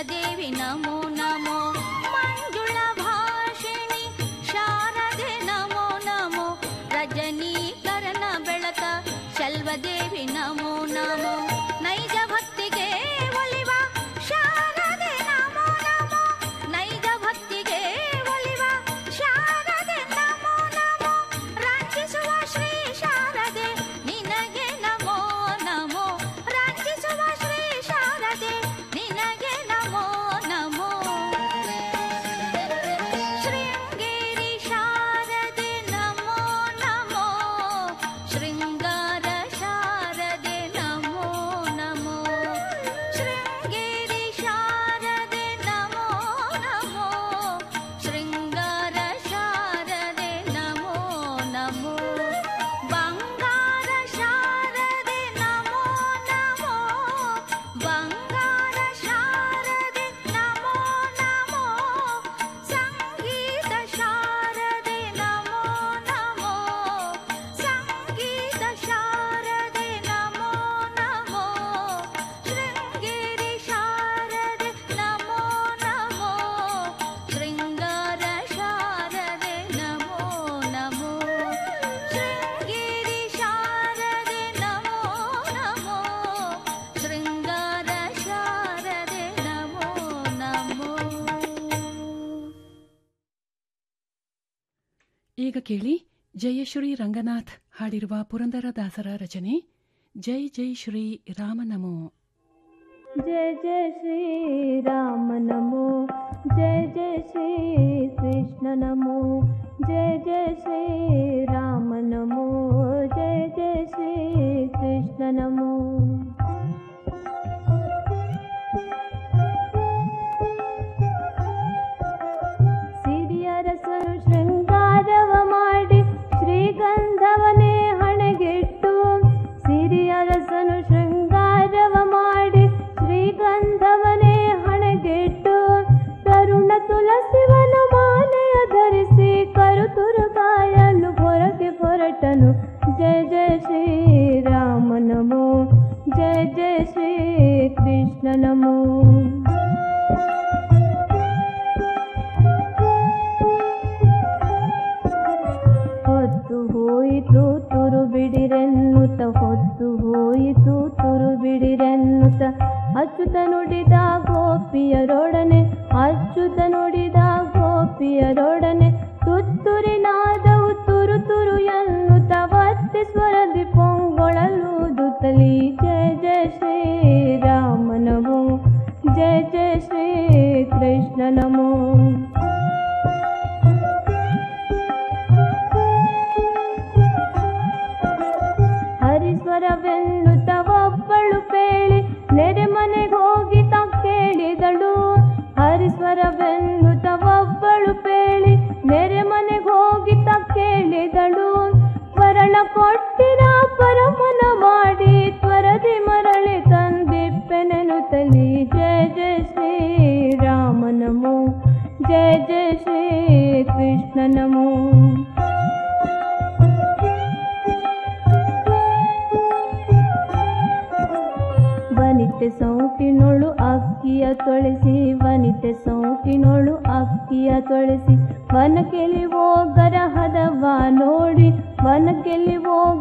ದೇವಿ ನಮೋ ನಮೋ ಮಂಜುಳ ಭಾಷಿಣಿ ಶಾರದೆ ನಮೋ ನಮೋ ರಜನೀಕರಣ ಬೆಳಕ ಶಲ್ವದೇವಿ ನಮೋ ನಮೋ ನೈಜ ಭಕ್ತಿಗೆ ಒಲಿವ ಶಾರದೆ ನಮೋ ನಮೋ ನೈಜ ಭಕ್ತಿಗೆ ಒಲಿವ ಶಾರದೆ ನಮೋ ನಮೋ ರಂಜಿಸುವ ಶ್ರೀ ಶಾರದೆ ನಿನಗೆ ನಮೋ ನಮೋ ರಂಜಿಸುವ ಶ್ರೀ ಶಾರದೆ ನಿನಗೆ ನಮೋ ನಮೋ ಶೃಂಗೇರಿ ಶಾರದೆ ನಮೋ ನಮೋ ಶೃಂಗಾರ ಶಾರದೆ ನಮೋ ನಮೋ ಶೃಂಗೇರಿ ಶಾರದೆ ನಮೋ ನಮೋ ಶೃಂಗಾರ ಶಾರದೆ ನಮೋ ನಮೋ ಬಂಗಾರ ಶಾರದೆ ನಮೋ ನಮೋ ಬಂಗಾರ ಶಾರದೆ ನಮೋ ನಮೋ ಸಂಗೀತ ಶಾರದೆ ನಮೋ ನಮೋ ಸಂಗೀತ ಶಾರದೆ ನಮೋ ನಮೋ ಶೃಂಗೇರಿ ಶಾರದೆ ನಮೋ ನಮೋ ಶೃಂಗಾರ ಶಾರದೆ ನಮೋ ನಮೋ ಶೃಂಗೇರಿ ಶಾರದೆ ನಮೋ ನಮೋ ಶೃಂಗಾರ ಶಾರದೆ ನಮೋ ನಮೋ ಈಗ ಕೇಳಿ ಜಯಶ್ರೀ ರಂಗನಾಥ್ ಹಾಡಿರುವ ಪುರಂದರದಾಸರ ರಚನೆ ಜೈ ಜೈ ಶ್ರೀ ರಾಮನಮೋ जय जय श्री राम नमो जय जय श्री कृष्ण नमो जय जय श्री राम नमो जय जय श्री कृष्ण नमो ಸಿರಿಯರಸನು ಶೃಂಗಾರವ ಮಾಡಿ ಶ್ರೀಗಂಧವನೇ ಹಣೆಗಿಟ್ಟು ಸಿರಿಯರಸನು ಶೃಂಗಾರವ ಮಾಡಿ ಶ್ರೀಗಂಧವನೇ ಹಣೆಗಿಟ್ಟು ತರುಣ ತುಳಸಿವನ ಮಾಲೆಯ ಧರಿಸಿ ಕರುತುರುಗಾಯಲು ಹೊರಗೆ ಹೊರಟನು ಜಯ ಜಯ ಶ್ರೀರಾಮ ನಮೋ ಜಯ ಜಯ ಶ್ರೀ ಕೃಷ್ಣ ನಮೋ ಹೊತ್ತು ಹೋಯಿತು ತುರು ಬಿಡಿರೆನ್ನುತ್ತ ಹೊತ್ತು ಹೋಯಿತು ತುರು ಬಿಡಿರೆನ್ನುತ್ತ ಅಚ್ಚುತ ನುಡಿದ ಗೋಪಿಯರೊಡನೆ ಅಚ್ಚುತ ನುಡಿದ ಗೋಪಿಯರೊಡನೆ ತುತ್ತುರಿನಾದವು ತುರು ತುರು ಎನ್ನುತ್ತ ಒತ್ತಿ ಸ್ವರದಿ ಪೊಂಗೊಳಲೂದುತ್ತಲಿ ಜಯ ಜಯ ಶ್ರೀರಾಮ ನಮೋ ಜಯ ಜಯ ಶ್ರೀ ಕೃಷ್ಣ ನಮೋ ಹರಿಸ್ವರವೆನ್ನುತ್ತ ಒಬ್ಬಳು ಪೇಳಿ ನೆರೆ ಮನೆಗೆ ಹೋಗಿ ತ ಕೇಳಿದಳು ಹರಿಸ್ವರವೆನ್ನುತ್ತ ಒಬ್ಬಳು ಪೇಳಿ ನೆರೆ ಮನೆಗೆ ಹೋಗಿ ತ ಕೇಳಿದಳು ವರಳ ಕೊಟ್ಟಿನ ಪರಮನ ಮಾಡಿ ತ್ವರದಿ ಮರಳಿ ತಂದಿಪ್ಪೆನೆನುತ್ತಲಿ ಜಯ ಜಯ ಶ್ರೀರಾಮ ನಮೋ ಜಯ ಜಯ ಶ್ರೀ ಕೃಷ್ಣ ನಮೋ ವನಿತೆ ಸೌಟಿನೊಳು ಅಕ್ಕಿಯ ತೊಳೆಸಿ ವನಿತೆ ಸೌಟಿನೊಳು ಅಕ್ಕಿಯ ತೊಳೆಸಿ ವನಕೆಲಿ ಹೋಗರ ಹದವ ನೋಡಿ ವನಕೆಲಿ ಹೋಗ